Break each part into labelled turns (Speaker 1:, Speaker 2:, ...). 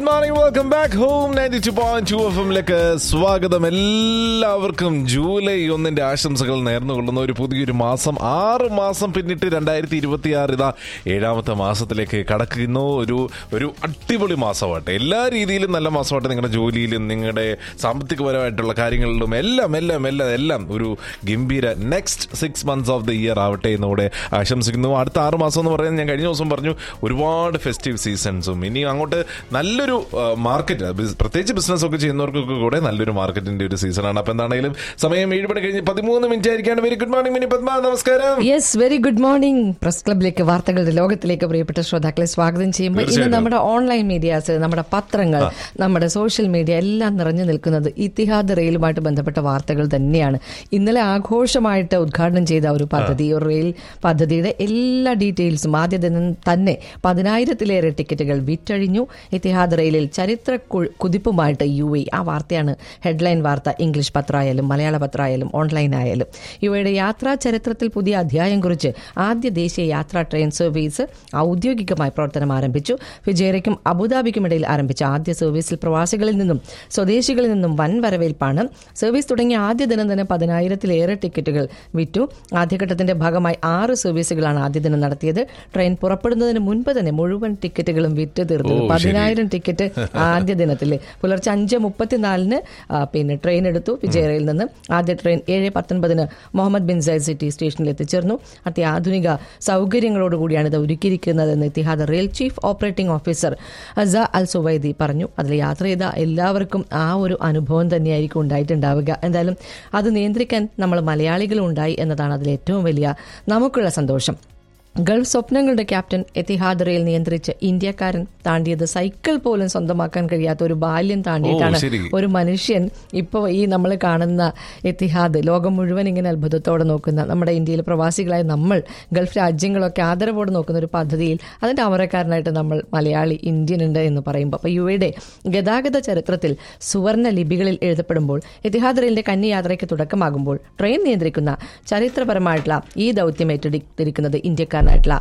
Speaker 1: Morning welcome back home ninety two point two F എമ്മിലേക്ക് സ്വാഗതം എല്ലാവർക്കും ജൂലൈ ഒന്നിന്റെ ആശംസകൾ നേർന്നുകൊള്ളുന്ന ഒരു പുതിയൊരു മാസം ആറ് മാസം പിന്നിട്ട് രണ്ടായിരത്തി ഇരുപത്തി ആറ് ഇതാ ഏഴാമത്തെ മാസത്തിലേക്ക് കടക്കുന്നു ഒരു ഒരു അടിപൊളി മാസമാട്ടെ എല്ലാ രീതിയിലും നല്ല മാസമാട്ടെ നിങ്ങളുടെ ജോലിയിലും നിങ്ങളുടെ സാമ്പത്തികപരമായിട്ടുള്ള കാര്യങ്ങളിലും എല്ലാം എല്ലാം എല്ലാം എല്ലാം ഒരു ഗംഭീര next six months of the year ആവട്ടെ എന്നൂടെ ആശംസിക്കുന്നു അടുത്ത ആറ് മാസം എന്ന് പറയുന്നത് ഞാൻ കഴിഞ്ഞ ദിവസം പറഞ്ഞു ഒരുപാട് ഫെസ്റ്റീവ് സീസൺസും ഇനി അങ്ങോട്ട് നല്ലൊരു മാർക്കറ്റ് പ്രത്യേകിച്ച് ബിസിനസ് ഒക്കെ ചെയ്യുന്നവർക്കൊക്കെ കൂടെ നല്ലൊരു മാർക്കറ്റിന്റെ ഒരു സീസണാണ് അപ്പൊ എന്താണെങ്കിലും സമയം ഏഴ് മണി കഴിഞ്ഞ് പതിമൂന്ന് മിനിറ്റ് ആയിരിക്കാണ് very good morning Mini Padma നമസ്കാരം
Speaker 2: yes very good morning press ക്ലബിലേക്ക് വാർത്തകളുടെ ലോകത്തിലേക്ക് പ്രിയപ്പെട്ട ശ്രോതാക്കളെ സ്വാഗതം ചെയ്യുമ്പോൾ ഇന്ന്
Speaker 1: തീർച്ചയായിട്ടും.
Speaker 2: നമ്മുടെ ഓൺലൈൻ മീഡിയാസ് നമ്മുടെ പത്രങ്ങൾ നമ്മുടെ സോഷ്യൽ മീഡിയ എല്ലാം നിറഞ്ഞു നിൽക്കുന്നത് ഇത്തിഹാദ് റെയിലുമായിട്ട് ബന്ധപ്പെട്ട വാർത്തകൾ തന്നെയാണ് ഇന്നലെ ആഘോഷമായിട്ട് ഉദ്ഘാടനം ചെയ്ത ഒരു പദ്ധതി ഒരു റെയിൽ പദ്ധതിയുടെ എല്ലാ ഡീറ്റെയിൽസും ആദ്യ ദിനം തന്നെ പതിനായിരത്തിലേറെ ടിക്കറ്റുകൾ വിറ്റഴിഞ്ഞു ഇത്തിഹാദ് റെയിലിൽ ചരിത്ര കു- കുതിപ്പുമായിട്ട് യു എ ആ വാർത്തയാണ് ഹെഡ്ലൈൻ വാർത്ത ഇംഗ്ലീഷ് പത്രമായാലും മലയാള പത്രമായാലും ഓൺലൈൻ ആയാലും യു എയുടെ യാത്രാ ചരിത്രത്തിൽ പുതിയ അധ്യായം കുറിച്ച് ആദ്യ ദേശീയ യാത്രാ ട്രെയിൻ സർവീസ് ഔദ്യോഗികമായി പ്രവർത്തനം ആരംഭിച്ചു ഫിജേറയ്ക്കും അബുദാബിക്കും ഇടയിൽ ആരംഭിച്ച ആദ്യ സർവീസിൽ പ്രവാസികളിൽ നിന്നും സ്വദേശികളിൽ നിന്നും വൻ വരവേൽപ്പാണ് സർവീസ് തുടങ്ങിയ ആദ്യ ദിനം തന്നെ പതിനായിരത്തിലേറെ ടിക്കറ്റുകൾ വിറ്റു ആദ്യഘട്ടത്തിന്റെ ഭാഗമായി ആറ് സർവീസുകളാണ് ആദ്യ ദിനം നടത്തിയത് ട്രെയിൻ പുറപ്പെടുന്നതിന് മുൻപ് തന്നെ മുഴുവൻ ടിക്കറ്റുകളും വിറ്റ് തീർന്നു
Speaker 1: ഓ, ശരി.
Speaker 2: പതിനായിരം ടിക്കറ്റ് ആദ്യ ദിനത്തിൽ പുലർച്ചെ അഞ്ച് മുപ്പത്തിനാലിന് ആ, പിന്നെ ട്രെയിൻ എടുത്തു വിജയറയിൽ നിന്ന് ആദ്യ ട്രെയിൻ ഏഴ് പത്തൊൻപതിന് മുഹമ്മദ് ബിൻ സൈദ് സിറ്റി സ്റ്റേഷനിൽ എത്തിച്ചേർന്നു അത്യാധുനിക സൗകര്യങ്ങളോടുകൂടിയാണ് ഇത് ഒരുക്കിയിരിക്കുന്നതെന്ന് Etihad rail chief operating officer Asa Al സുവൈദി പറഞ്ഞു അതിൽ യാത്ര ചെയ്ത എല്ലാവർക്കും ആ ഒരു അനുഭവം തന്നെയായിരിക്കും ഉണ്ടായിട്ടുണ്ടാവുക എന്തായാലും അത് നിയന്ത്രിക്കാൻ നമ്മൾ മലയാളികളും ഉണ്ടായി എന്നതാണ് അതിൽ ഏറ്റവും വലിയ നമുക്കുള്ള സന്തോഷം ഗൾഫ് സ്വപ്നങ്ങളുടെ ക്യാപ്റ്റൻ എത്തിഹാദ് റെയിൽ നിയന്ത്രിച്ച് ഇന്ത്യക്കാരൻ താണ്ടിയത് സൈക്കിൾ പോലും സ്വന്തമാക്കാൻ കഴിയാത്ത ഒരു ബാല്യം താണ്ടിയിട്ടാണ്
Speaker 1: ശരി.
Speaker 2: ഒരു മനുഷ്യൻ ഇപ്പോൾ ഈ നമ്മൾ കാണുന്ന എത്തിഹാദ് ലോകം മുഴുവൻ ഇങ്ങനെ അത്ഭുതത്തോടെ നോക്കുന്ന നമ്മുടെ ഇന്ത്യയിലെ പ്രവാസികളായ നമ്മൾ ഗൾഫ് രാജ്യങ്ങളൊക്കെ ആദരവോടെ നോക്കുന്ന ഒരു പദ്ധതിയിൽ അതിന്റെ അമരക്കാരനായിട്ട് നമ്മൾ മലയാളി ഇന്ത്യൻ ഉണ്ട് എന്ന് പറയുമ്പോൾ അപ്പോൾ യു എയുടെ ഗതാഗത ചരിത്രത്തിൽ സുവർണ ലിപികളിൽ എഴുതപ്പെടുമ്പോൾ എത്തിഹാദ് റെയിലിന്റെ കന്യയാത്രയ്ക്ക് തുടക്കമാകുമ്പോൾ ട്രെയിൻ നിയന്ത്രിക്കുന്ന ചരിത്രപരമായിട്ടുള്ള ഈ ദൗത്യം ഏറ്റെടുത്തിരിക്കുന്നത് ഇന്ത്യക്കാരനായിട്ടുള്ള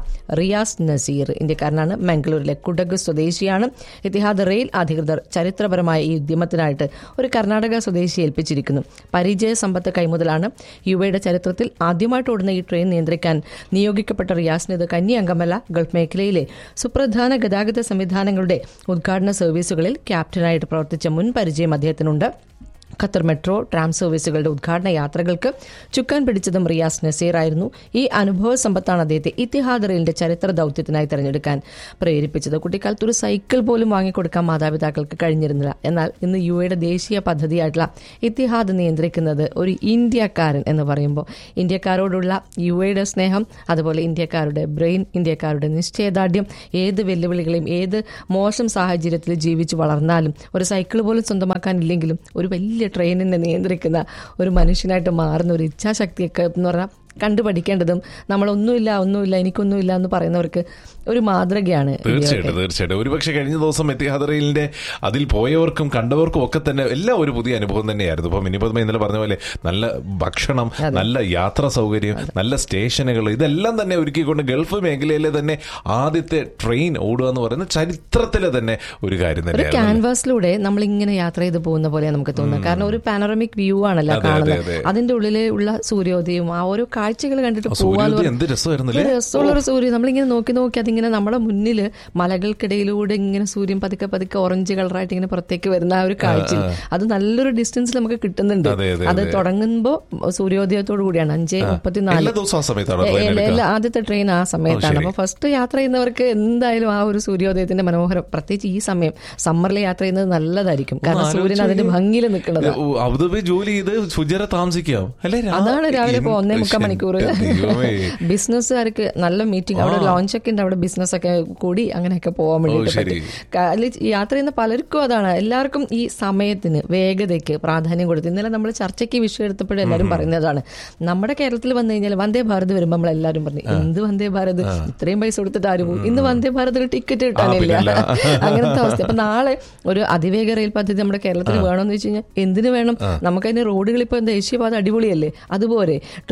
Speaker 2: റിയാസ് നസീർ ഇന്ത്യക്കാരനാണ് മംഗളൂരിലെ കുടക് സ്വദേശിയാണ് ഇത്തിഹാദ് റെയിൽ അധികൃതർ ചരിത്രപരമായ ഈ ഉദ്യമത്തിനായിട്ട് ഒരു കർണാടക സ്വദേശിയെ ഏൽപ്പിച്ചിരിക്കുന്നു പരിചയ സമ്പത്ത് കൈമുതലാണ് യുവയുടെ ചരിത്രത്തിൽ ആദ്യമായിട്ട് ഓടുന്ന ഈ ട്രെയിൻ നിയന്ത്രിക്കാൻ നിയോഗിക്കപ്പെട്ട റിയാസിന് ഇത് കന്നി അംഗമല്ല ഗൾഫ് മേഖലയിലെ സുപ്രധാന ഗതാഗത സംവിധാനങ്ങളുടെ ഉദ്ഘാടന സർവീസുകളിൽ ക്യാപ്റ്റനായിട്ട് പ്രവർത്തിച്ച മുൻ പരിചയം അദ്ദേഹത്തിനുണ്ട് ഖത്തർ മെട്രോ ട്രാം സർവീസുകളുടെ ഉദ്ഘാടന യാത്രകൾക്ക് ചുക്കാൻ പിടിച്ചതും റിയാസ് നസീർ ആയിരുന്നു ഈ അനുഭവ സമ്പത്താണ് അദ്ദേഹത്തെ ഇത്തിഹാദ് റെയിലിന്റെ ചരിത്ര ദൗത്യത്തിനായി തെരഞ്ഞെടുക്കാൻ പ്രേരിപ്പിച്ചത് കുട്ടിക്കാലത്ത് ഒരു സൈക്കിൾ പോലും വാങ്ങിക്കൊടുക്കാൻ മാതാപിതാക്കൾക്ക് കഴിഞ്ഞിരുന്നില്ല എന്നാൽ ഇന്ന് യു എയുടെ ദേശീയ പദ്ധതിയായിട്ടുള്ള ഇത്തിഹാദ് നിയന്ത്രിക്കുന്നത് ഒരു ഇന്ത്യക്കാരൻ എന്ന് പറയുമ്പോൾ ഇന്ത്യക്കാരോടുള്ള യു എയുടെ സ്നേഹം അതുപോലെ ഇന്ത്യക്കാരുടെ ബ്രെയിൻ ഇന്ത്യക്കാരുടെ നിശ്ചയദാർഢ്യം ഏത് വെല്ലുവിളികളെയും ഏത് മോശം സാഹചര്യത്തിൽ ജീവിച്ചു വളർന്നാലും ഒരു സൈക്കിൾ പോലും സ്വന്തമാക്കാനില്ലെങ്കിലും ഒരു വലിയ ട്രെയിനിനെ നിയന്ത്രിക്കുന്ന ഒരു മനുഷ്യനായിട്ട് മാറുന്ന ഒരു ഇച്ഛാശക്തിയൊക്കെ എന്ന് പറഞ്ഞാൽ കണ്ടു പഠിക്കേണ്ടതും നമ്മളൊന്നുമില്ല ഒന്നുമില്ല എനിക്കൊന്നുമില്ല എന്ന് പറയുന്നവർക്ക് ഒരു മാതൃകയാണ് ഈ
Speaker 1: തീർച്ചയായിട്ടും തീർച്ചയായിട്ടും ഒരുപക്ഷെ കഴിഞ്ഞ ദിവസം എത്തിഹാദ് റെയിലിന്റെ അതിൽ പോയവർക്കും കണ്ടവർക്കും ഒക്കെ തന്നെ എല്ലാം ഒരു പുതിയ അനുഭവം തന്നെയായിരുന്നു ഇപ്പം മിനിപത്മ ഇന്നലെ പറഞ്ഞ പോലെ നല്ല ഭക്ഷണം നല്ല യാത്രാ സൗകര്യം നല്ല സ്റ്റേഷനുകൾ ഇതെല്ലാം തന്നെ ഒരുക്കിക്കൊണ്ട് ഗൾഫ് മേഖലയിലെ തന്നെ ആദ്യത്തെ ട്രെയിൻ ഓടുക എന്ന് പറയുന്നത് ചരിത്രത്തിലെ തന്നെ ഒരു കാര്യം
Speaker 2: ഒരു
Speaker 1: തന്നെയായിരുന്നു
Speaker 2: ക്യാൻവാസിലൂടെ നമ്മൾ ഇങ്ങനെ യാത്ര ചെയ്ത് പോകുന്ന പോലെ നമുക്ക് തോന്നുന്നത് കാരണം ഒരു പാനോറമിക് വ്യൂ ആണല്ലോ
Speaker 1: അതെ, അതെ,
Speaker 2: കാണുന്നത്
Speaker 1: അതെ.
Speaker 2: അതിന്റെ ഉള്ളിലെ ഉള്ള സൂര്യോദയവും ആ ഓരോ കാഴ്ചകൾ കണ്ടിട്ട്
Speaker 1: ആ
Speaker 2: പോവാന്ന്
Speaker 1: സൂര്യോദയം
Speaker 2: പറഞ്ഞാൽ
Speaker 1: എന്ത് രസമായിരുന്നില്ലേ?
Speaker 2: ഒരു രസമുള്ള ഒരു സൂര്യൻ നമ്മളിങ്ങനെ നോക്കി നോക്കി അതിങ്ങനെ നമ്മുടെ മുന്നിൽ മലകൾക്കിടയിലൂടെ ഇങ്ങനെ സൂര്യൻ പതുക്കെ പതുക്കെ ഓറഞ്ച് കളറായിട്ട് ഇങ്ങനെ പുറത്തേക്ക് വരുന്ന ആ ഒരു കാഴ്ച അത് നല്ലൊരു ഡിസ്റ്റൻസിൽ നമുക്ക് കിട്ടുന്നുണ്ട്
Speaker 1: അതെ, അതെ,
Speaker 2: അത്
Speaker 1: അതെ.
Speaker 2: തുടങ്ങുമ്പോൾ സൂര്യോദയത്തോടു കൂടിയാണ് അഞ്ച് മുപ്പത്തിനാല്
Speaker 1: എല്ലാ ദിവസവും ആ സമയത്താണ്
Speaker 2: എ-
Speaker 1: ട്രെയിൻ
Speaker 2: എ-
Speaker 1: എടുക്കുക
Speaker 2: എല്ലാ- ആദ്യത്തെ ട്രെയിൻ ആ സമയത്താണ്
Speaker 1: ശരി.
Speaker 2: അപ്പൊ ഫസ്റ്റ് യാത്ര ചെയ്യുന്നവർക്ക് എന്തായാലും ആ ഒരു സൂര്യോദയത്തിന്റെ മനോഹരം പ്രത്യേകിച്ച് ഈ സമയം സമ്മറിൽ യാത്ര ചെയ്യുന്നത് നല്ലതായിരിക്കും കാരണം
Speaker 1: ഒന്ന്
Speaker 2: സൂര്യൻ അതിന്റെ
Speaker 1: ആലോചിച്ച്
Speaker 2: ഭംഗിയിൽ നിൽക്കുന്നത്
Speaker 1: ഓ, അബുദാബി ജോലി ചെയ്ത് സുജര താമസിക്കാം അല്ലെ
Speaker 2: അതാണ് രാവിലെ ഇപ്പൊ ഒന്നേ മുക്കാൽ മണിക്കൂർ
Speaker 1: ദൈവമേ
Speaker 2: ബിസിനസ്സുകാർക്ക് നല്ല മീറ്റിംഗ് അവിടെ ലോഞ്ച് ഒക്കെ ഉണ്ട് അവിടെ ബിസിനസ് ഒക്കെ കൂടി അങ്ങനെയൊക്കെ പോകാൻ വേണ്ടിയിട്ട്
Speaker 1: ശരി.
Speaker 2: പറ്റും ക- അതില് യാത്ര ചെയ്യുന്ന പലർക്കും അതാണ് എല്ലാവർക്കും ഈ സമയത്തിന് വേഗതയ്ക്ക് പ്രാധാന്യം കൊടുത്ത് ഇന്നലെ നമ്മൾ ചർച്ചയ്ക്ക് ഈ വിഷയം എടുത്തപ്പോഴും എല്ലാവരും പറയുന്നതാണ് നമ്മുടെ കേരളത്തിൽ വന്നു കഴിഞ്ഞാൽ വന്ദേ ഭാരത് വരുമ്പോൾ നമ്മൾ എല്ലാവരും പറഞ്ഞു എന്ത് വന്ദേ ഭാരത് ഇത്രയും പൈസ കൊടുത്തിട്ട് ആരും പോകും ഇന്ന് വന്ദേ ഭാരതിൽ ടിക്കറ്റ് കിട്ടാനില്ല
Speaker 1: പിന്നല്ല.
Speaker 2: അങ്ങനത്തെ അവസ്ഥ അപ്പൊ നാളെ ഒരു അതിവേഗ റെയിൽ പദ്ധതി നമ്മുടെ കേരളത്തിൽ വേണമെന്ന് വെച്ച് കഴിഞ്ഞാൽ എന്തിനു വേണം നമുക്കതിന് റോഡുകൾ ഇപ്പൊ ദേശീയപാത അടിപൊളിയല്ലേ അതുപോലെ ട്രെയിൻ ഓൾറെഡി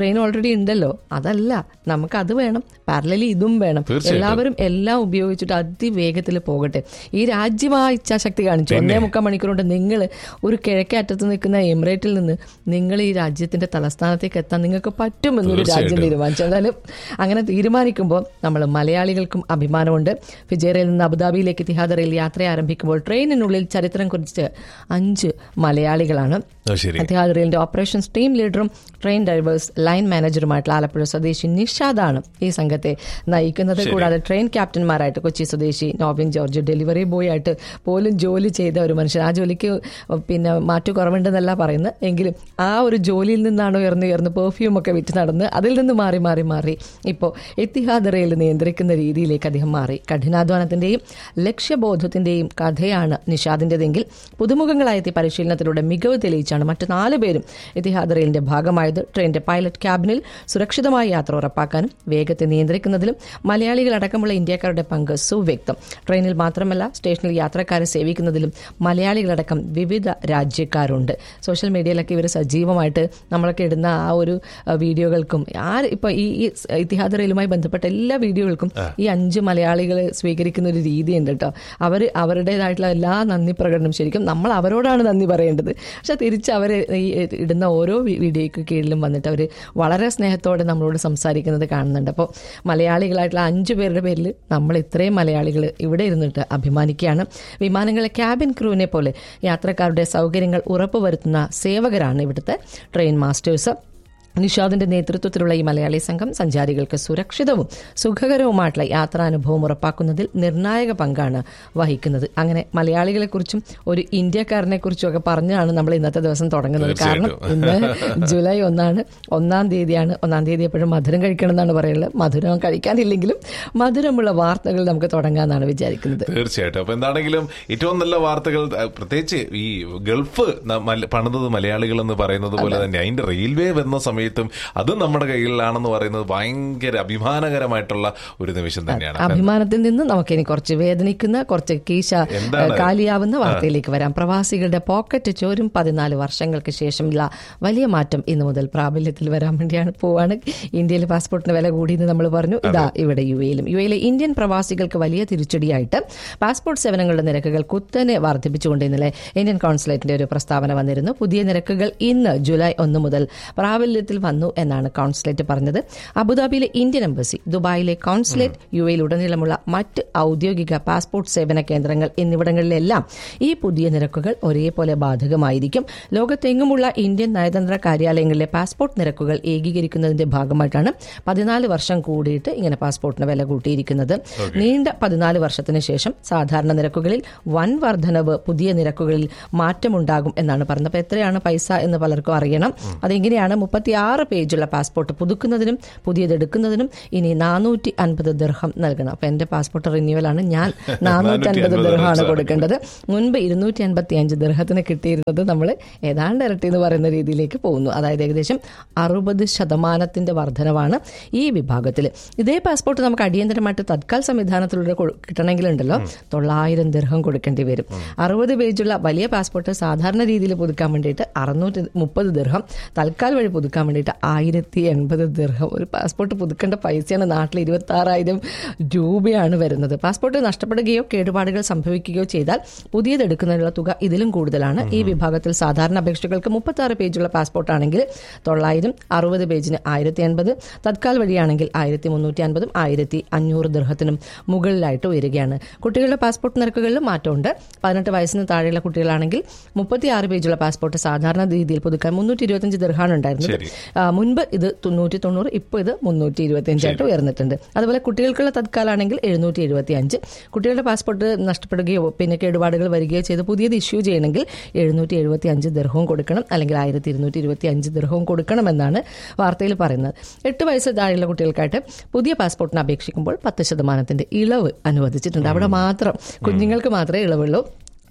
Speaker 2: ഓൾറെഡി ഉണ്ടല്ലോ അതല്ല നമുക്ക് അത് വേണം പാരലലി ഇതും വേണം
Speaker 1: തീർച്ചയായിട്ടും.
Speaker 2: എല്ലാവരും എല്ലാം ഉപയോഗിച്ചിട്ട് അതിവേഗത്തിൽ പോകട്ടെ ഈ രാജ്യം ആ ഇച്ഛാശക്തി കാണിച്ചു ഒന്നേ മുക്കാൽ മണിക്കൂർ കൊണ്ട് നിങ്ങൾ ഒരു കിഴക്കേ അറ്റത്ത് നിൽക്കുന്ന എമിറേറ്റിൽ നിന്ന് നിങ്ങൾ ഈ രാജ്യത്തിന്റെ തലസ്ഥാനത്തേക്ക് എത്താൻ നിങ്ങൾക്ക് പറ്റുമെന്നൊരു രാജ്യം
Speaker 1: തീർച്ചയായിട്ടും.
Speaker 2: തീരുമാനിച്ചു എന്നാലും അങ്ങനെ തീരുമാനിക്കുമ്പോൾ നമ്മൾ മലയാളികൾക്കും അഭിമാനമുണ്ട് ഫിജേറയിൽ നിന്ന് അബുദാബിയിലേക്ക് തിഹാദ് റെയിൽ യാത്ര ആരംഭിക്കുമ്പോൾ ട്രെയിനിനുള്ളിൽ ചരിത്രം കുറിച്ച് അഞ്ച് മലയാളികളാണ്
Speaker 1: അത് ശരി
Speaker 2: അതിഹാദ് റെയിലിന്റെ ഓപ്പറേഷൻസ് ടീം ലീഡറും ട്രെയിൻ ഡ്രൈവേഴ്സ് ലൈൻ മാനേജറുമായിട്ടുള്ള ആലപ്പുഴ സ്വദേശി നിഷാദാണ് ഈ സംഘത്തെ നയിക്കുന്നത് കൂടാതെ ട്രെയിൻ ക്യാപ്റ്റന്മാരായിട്ട് കൊച്ചി സ്വദേശി നോബിൻ ജോർജ് ഡെലിവറി ബോയ് ആയിട്ട് പോലും ജോലി ചെയ്ത ഒരു മനുഷ്യൻ ആ ജോലിക്ക് പിന്നെ മാറ്റു കുറവുണ്ടെന്നല്ല പറയുന്നത് എങ്കിലും ആ ഒരു ജോലിയിൽ നിന്നാണ് ഉയർന്നു ഉയർന്ന് പെർഫ്യൂം ഒക്കെ വിറ്റ് നടന്ന് അതിൽ നിന്ന് മാറി മാറി മാറി ഇപ്പോൾ എത്തിഹാദ് റെയിൽ നിയന്ത്രിക്കുന്ന രീതിയിലേക്ക് അദ്ദേഹം മാറി കഠിനാധ്വാനത്തിന്റെയും ലക്ഷ്യബോധത്തിന്റെയും കഥയാണ് നിഷാദിന്റെതെങ്കിൽ പുതുമുഖങ്ങളായ എത്തി പരിശീലനത്തിലൂടെ മികവ് തെളിയിച്ചാണ് മറ്റു നാല് പേരും എത്തിഹാദ് റെയിലിന്റെ ഭാഗമായത് ട്രെയിനിന്റെ പൈലറ്റ് ക്യാബിനിൽ സുരക്ഷിതമായ യാത്ര ഉറപ്പാക്കാനും വേഗത്തെ നിയന്ത്രിക്കുന്നതിലും മലയാളികളടക്കമുള്ള ഇന്ത്യക്കാരുടെ പങ്ക് സുവ്യക്തം ട്രെയിനിൽ മാത്രമല്ല സ്റ്റേഷനിൽ യാത്രക്കാരെ സേവിക്കുന്നതിലും മലയാളികളടക്കം വിവിധ രാജ്യക്കാരുണ്ട് സോഷ്യൽ മീഡിയയിലൊക്കെ ഇവർ സജീവമായിട്ട് നമ്മളൊക്കെ ഇടുന്ന ആ ഒരു അഹ്, വീഡിയോകൾക്കും ആര് ഇപ്പൊ ഈ ഈ ഇത്തിഹാദ് റെയിലുമായി ബന്ധപ്പെട്ട എല്ലാ വീഡിയോകൾക്കും ഈ അഞ്ച് മലയാളികൾ സ്വീകരിക്കുന്ന ഒരു രീതിയുണ്ട് കേട്ടോ അവർ അവരുടേതായിട്ടുള്ള എല്ലാ നന്ദി പ്രകടനം ശരിക്കും നമ്മൾ അവരോടാണ് നന്ദി പറയേണ്ടത് പക്ഷെ തിരിച്ച് അവർ ഈ ഇടുന്ന ഓരോ വി- വീഡിയോയ്ക്ക് കീഴിലും വന്നിട്ട് അവർ വളരെ സ്നേഹത്തോടെ നമ്മളോട് സംസാരിക്കുന്നത് കാണുന്നുണ്ട് അപ്പോൾ മലയാളികളായിട്ടുള്ള അഞ്ചു പേരുടെ പേരിൽ നമ്മൾ ഇത്രയും മലയാളികൾ ഇവിടെ ഇരുന്നിട്ട് അഭിമാനിക്കുകയാണ് വിമാനങ്ങളിലെ ക്യാബിൻ ക്രൂവിനെ പോലെ യാത്രക്കാരുടെ സൗകര്യങ്ങൾ ഉറപ്പുവരുത്തുന്ന സേവകരാണ് ഇവിടുത്തെ ട്രെയിൻ മാസ്റ്റേഴ്സ് നിഷാദിന്റെ നേതൃത്വത്തിലുള്ള ഈ മലയാളി സംഘം സഞ്ചാരികൾക്ക് സുരക്ഷിതവും സുഖകരവുമായിട്ടുള്ള യാത്രാനുഭവം ഉറപ്പാക്കുന്നതിൽ നിർണായക പങ്കാണ് വഹിക്കുന്നത് അങ്ങനെ മലയാളികളെക്കുറിച്ചും ഒരു ഇന്ത്യക്കാരനെ കുറിച്ചും ഒക്കെ പറഞ്ഞാണ് നമ്മൾ ഇന്നത്തെ ദിവസം തുടങ്ങുന്നത് കാരണം ഇന്ന് ജൂലൈ ഒന്നാണ് ഒന്നാം തീയതിയാണ് ഒന്നാം തീയതി എപ്പോഴും മധുരം കഴിക്കണം എന്നാണ് പറയുന്നത് മധുരം കഴിക്കാനില്ലെങ്കിലും മധുരമുള്ള വാർത്തകൾ നമുക്ക് തുടങ്ങാമെന്നാണ് വിചാരിക്കുന്നത്
Speaker 1: തീർച്ചയായിട്ടും അപ്പൊ എന്താണെങ്കിലും ഏറ്റവും നല്ല വാർത്തകൾ അഹ് പ്രത്യേകിച്ച് ഈ ഗൾഫ് ന- മല- പണിതത് മലയാളികൾ എന്ന് പറയുന്നത് പോലെ തന്നെ അതിന്റെ റെയിൽവേ വന്ന സമയത്തും അത് നമ്മുടെ കയ്യിലാണെന്ന് പറയുന്നത് ഭയങ്കര അഭിമാനകരമായിട്ടുള്ള ഒരു നിമിഷം തന്നെയാണ്
Speaker 2: അഭിമാനത്തിൽ നിന്ന് നമുക്കിനി കുറച്ച് വേദനിക്കുന്ന കുറച്ച് കീശ
Speaker 1: എന്താണ്?
Speaker 2: ഏഹ്, കാലിയാവുന്ന വാർത്തയിലേക്ക് വരാം പ്രവാസികളുടെ പോക്കറ്റ് ചോരും പതിനാല് വർഷങ്ങൾക്ക് ശേഷമുള്ള വലിയ മാറ്റം ഇന്നു മുതൽ പ്രാബല്യത്തിൽ വരാൻ വേണ്ടിയാണ് പോവാണ് ഇന്ത്യയിൽ പാസ്പോർട്ടിന് വില കൂടിയെന്ന് നമ്മൾ പറഞ്ഞു ഇതാ ഇവിടെ യു എയിലും യു എയിലെ ഇന്ത്യൻ പ്രവാസികൾക്ക് വലിയ തിരിച്ചടിയായിട്ട് പാസ്പോർട്ട് സേവനങ്ങളുടെ നിരക്കുകൾ കുത്തനെ വർദ്ധിപ്പിച്ചുകൊണ്ട് ഇന്നലെ ഇന്ത്യൻ കോൺസുലേറ്റിന്റെ ഒരു പ്രസ്താവന വന്നിരുന്നു പുതിയ നിരക്കുകൾ ഇന്ന് ജൂലൈ ഒന്ന് മുതൽ പ്രാബല്യത്തിൽ വന്നു എന്നാണ് കോൺസുലേറ്റ് പറഞ്ഞത് അബുദാബിയിലെ ഇന്ത്യൻ എംബസി ദുബായിലെ കോൺസുലേറ്റ് യു എയിൽ ഉടനീളമുള്ള മറ്റ് ഔദ്യോഗിക പാസ്പോർട്ട് സേവന കേന്ദ്രങ്ങൾ എന്നിവിടങ്ങളിലെല്ലാം ഈ പുതിയ നിരക്കുകൾ ഒരേപോലെ ബാധകമായിരിക്കും ലോകത്തെങ്ങുമുള്ള ഇന്ത്യൻ നയതന്ത്ര കാര്യാലയങ്ങളിലെ പാസ്പോർട്ട് നിരക്കുകൾ ഏകീകരിക്കുന്നതിന്റെ ഭാഗമായിട്ടാണ് പതിനാല് വർഷം കൂടിയിട്ട് ഇങ്ങനെ പാസ്പോർട്ടിന് വില കൂട്ടിയിരിക്കുന്നത് നീണ്ട പതിനാല് വർഷത്തിന് ശേഷം സാധാരണ നിരക്കുകളിൽ വൻ വർധനവ് പുതിയ നിരക്കുകളിൽ മാറ്റമുണ്ടാകും എന്നാണ് പറഞ്ഞത് അപ്പോൾ എത്രയാണ് പൈസ എന്ന് പലർക്കും അറിയണം അതെങ്ങനെയാണ് മുപ്പത്തിയാറ് പേജുള്ള പാസ്പോർട്ട് പുതുക്കുന്നതിനും പുതിയതെടുക്കുന്നതിനും ഇനി നാനൂറ്റി അൻപത് ദർഹം നൽകണം അപ്പൊ എന്റെ പാസ്പോർട്ട് റിന്യൂവലാണ് ഞാൻ നാനൂറ്റി അൻപത് ദർഹമാണ് കൊടുക്കേണ്ടത് മുൻപ് ഇരുന്നൂറ്റി അൻപത്തി അഞ്ച് ദർഹത്തിന് കിട്ടിയിരുന്നത് നമ്മൾ ഏതാണ്ട് ഇരട്ടി എന്ന് പറയുന്ന രീതിയിലേക്ക് പോകുന്നു അതായത് ഏകദേശം അറുപത് ശതമാനത്തിന്റെ വർധനവാണ് ഈ വിഭാഗത്തിൽ ഇതേ പാസ്പോർട്ട് നമുക്ക് അടിയന്തരമായിട്ട് തത്കാൽ സംവിധാനത്തിലൂടെ കൊ- കിട്ടണമെങ്കിലുണ്ടല്ലോ തൊള്ളായിരം ദർഹം കൊടുക്കേണ്ടി വരും അറുപത് പേജുള്ള വലിയ പാസ്പോർട്ട് സാധാരണ രീതിയിൽ പുതുക്കാൻ വേണ്ടിയിട്ട് അറുന്നൂറ്റി മുപ്പത് ദർഹം തൽക്കാൽ വഴി പുതുക്കാൻ വേണ്ടിയിട്ട് ആയിരത്തി എൺപത് ദർഹം ഒരു പാസ്പോർട്ട് പുതുക്കേണ്ട പൈസയാണ് നാട്ടിൽ ഇരുപത്തി ആറായിരം രൂപയാണ് വരുന്നത് പാസ്പോർട്ട് നഷ്ടപ്പെടുകയോ കേടുപാടുകൾ സംഭവിക്കുകയോ ചെയ്താൽ പുതിയതെടുക്കുന്നതിനുള്ള തുക ഇതിലും കൂടുതലാണ് ഈ വിഭാഗത്തിൽ സാധാരണ അപേക്ഷകൾക്ക് മുപ്പത്തി ആറ് പേജുള്ള പാസ്പോർട്ട് ആണെങ്കിൽ തൊള്ളായിരം അറുപത് പേജിന് ആയിരത്തി എൺപത് തത്കാൽ വഴിയാണെങ്കിൽ ആയിരത്തി മുന്നൂറ്റി അൻപതും ആയിരത്തി അഞ്ഞൂറ് ദർഹത്തിനും മുകളിലായിട്ട് ഉയരുകയാണ് കുട്ടികളുടെ പാസ്പോർട്ട് നിരക്കുകളിലും മാറ്റമുണ്ട് പതിനെട്ട് വയസ്സിന് താഴെയുള്ള കുട്ടികളാണെങ്കിൽ മുപ്പത്തി ആറ് പേജുള്ള പാസ്പോർട്ട് സാധാരണ രീതിയിൽ പുതുക്കാൻ മുന്നൂറ്റി ഇരുപത്തഞ്ച് ദർഹാണ് ഉണ്ടായിരുന്നത്
Speaker 1: ശരി.
Speaker 2: ആ, മുൻപ് ഇത് തൊണ്ണൂറ്റി തൊണ്ണൂറ് ഇപ്പോൾ ഇത് മുന്നൂറ്റി ഇരുപത്തിയഞ്ചായിട്ട് ഉയർന്നിട്ടുണ്ട് അതുപോലെ കുട്ടികൾക്കുള്ള തത്കാലാണെങ്കിൽ എഴുന്നൂറ്റി എഴുപത്തി അഞ്ച് കുട്ടികളുടെ പാസ്പോർട്ട് നഷ്ടപ്പെടുകയോ പിന്നെ കേടുപാടുകൾ വരികയോ ചെയ്ത് പുതിയത് ഇഷ്യൂ ചെയ്യണമെങ്കിൽ എഴുന്നൂറ്റി എഴുപത്തി അഞ്ച് ദർഹവും കൊടുക്കണം അല്ലെങ്കിൽ ആയിരത്തി ഇരുന്നൂറ്റി ഇരുപത്തി അഞ്ച് ദർഹവും കൊടുക്കണമെന്നാണ് വാർത്തയിൽ പറയുന്നത് എട്ട് വയസ്സ് താഴെയുള്ള കുട്ടികൾക്കായിട്ട് പുതിയ പാസ്പോർട്ടിന് അപേക്ഷിക്കുമ്പോൾ പത്ത് ശതമാനത്തിന്റെ ഇളവ് അനുവദിച്ചിട്ടുണ്ട് അവിടെ മാത്രം കുഞ്ഞുങ്ങൾക്ക് മാത്രമേ ഇളവുള്ളൂ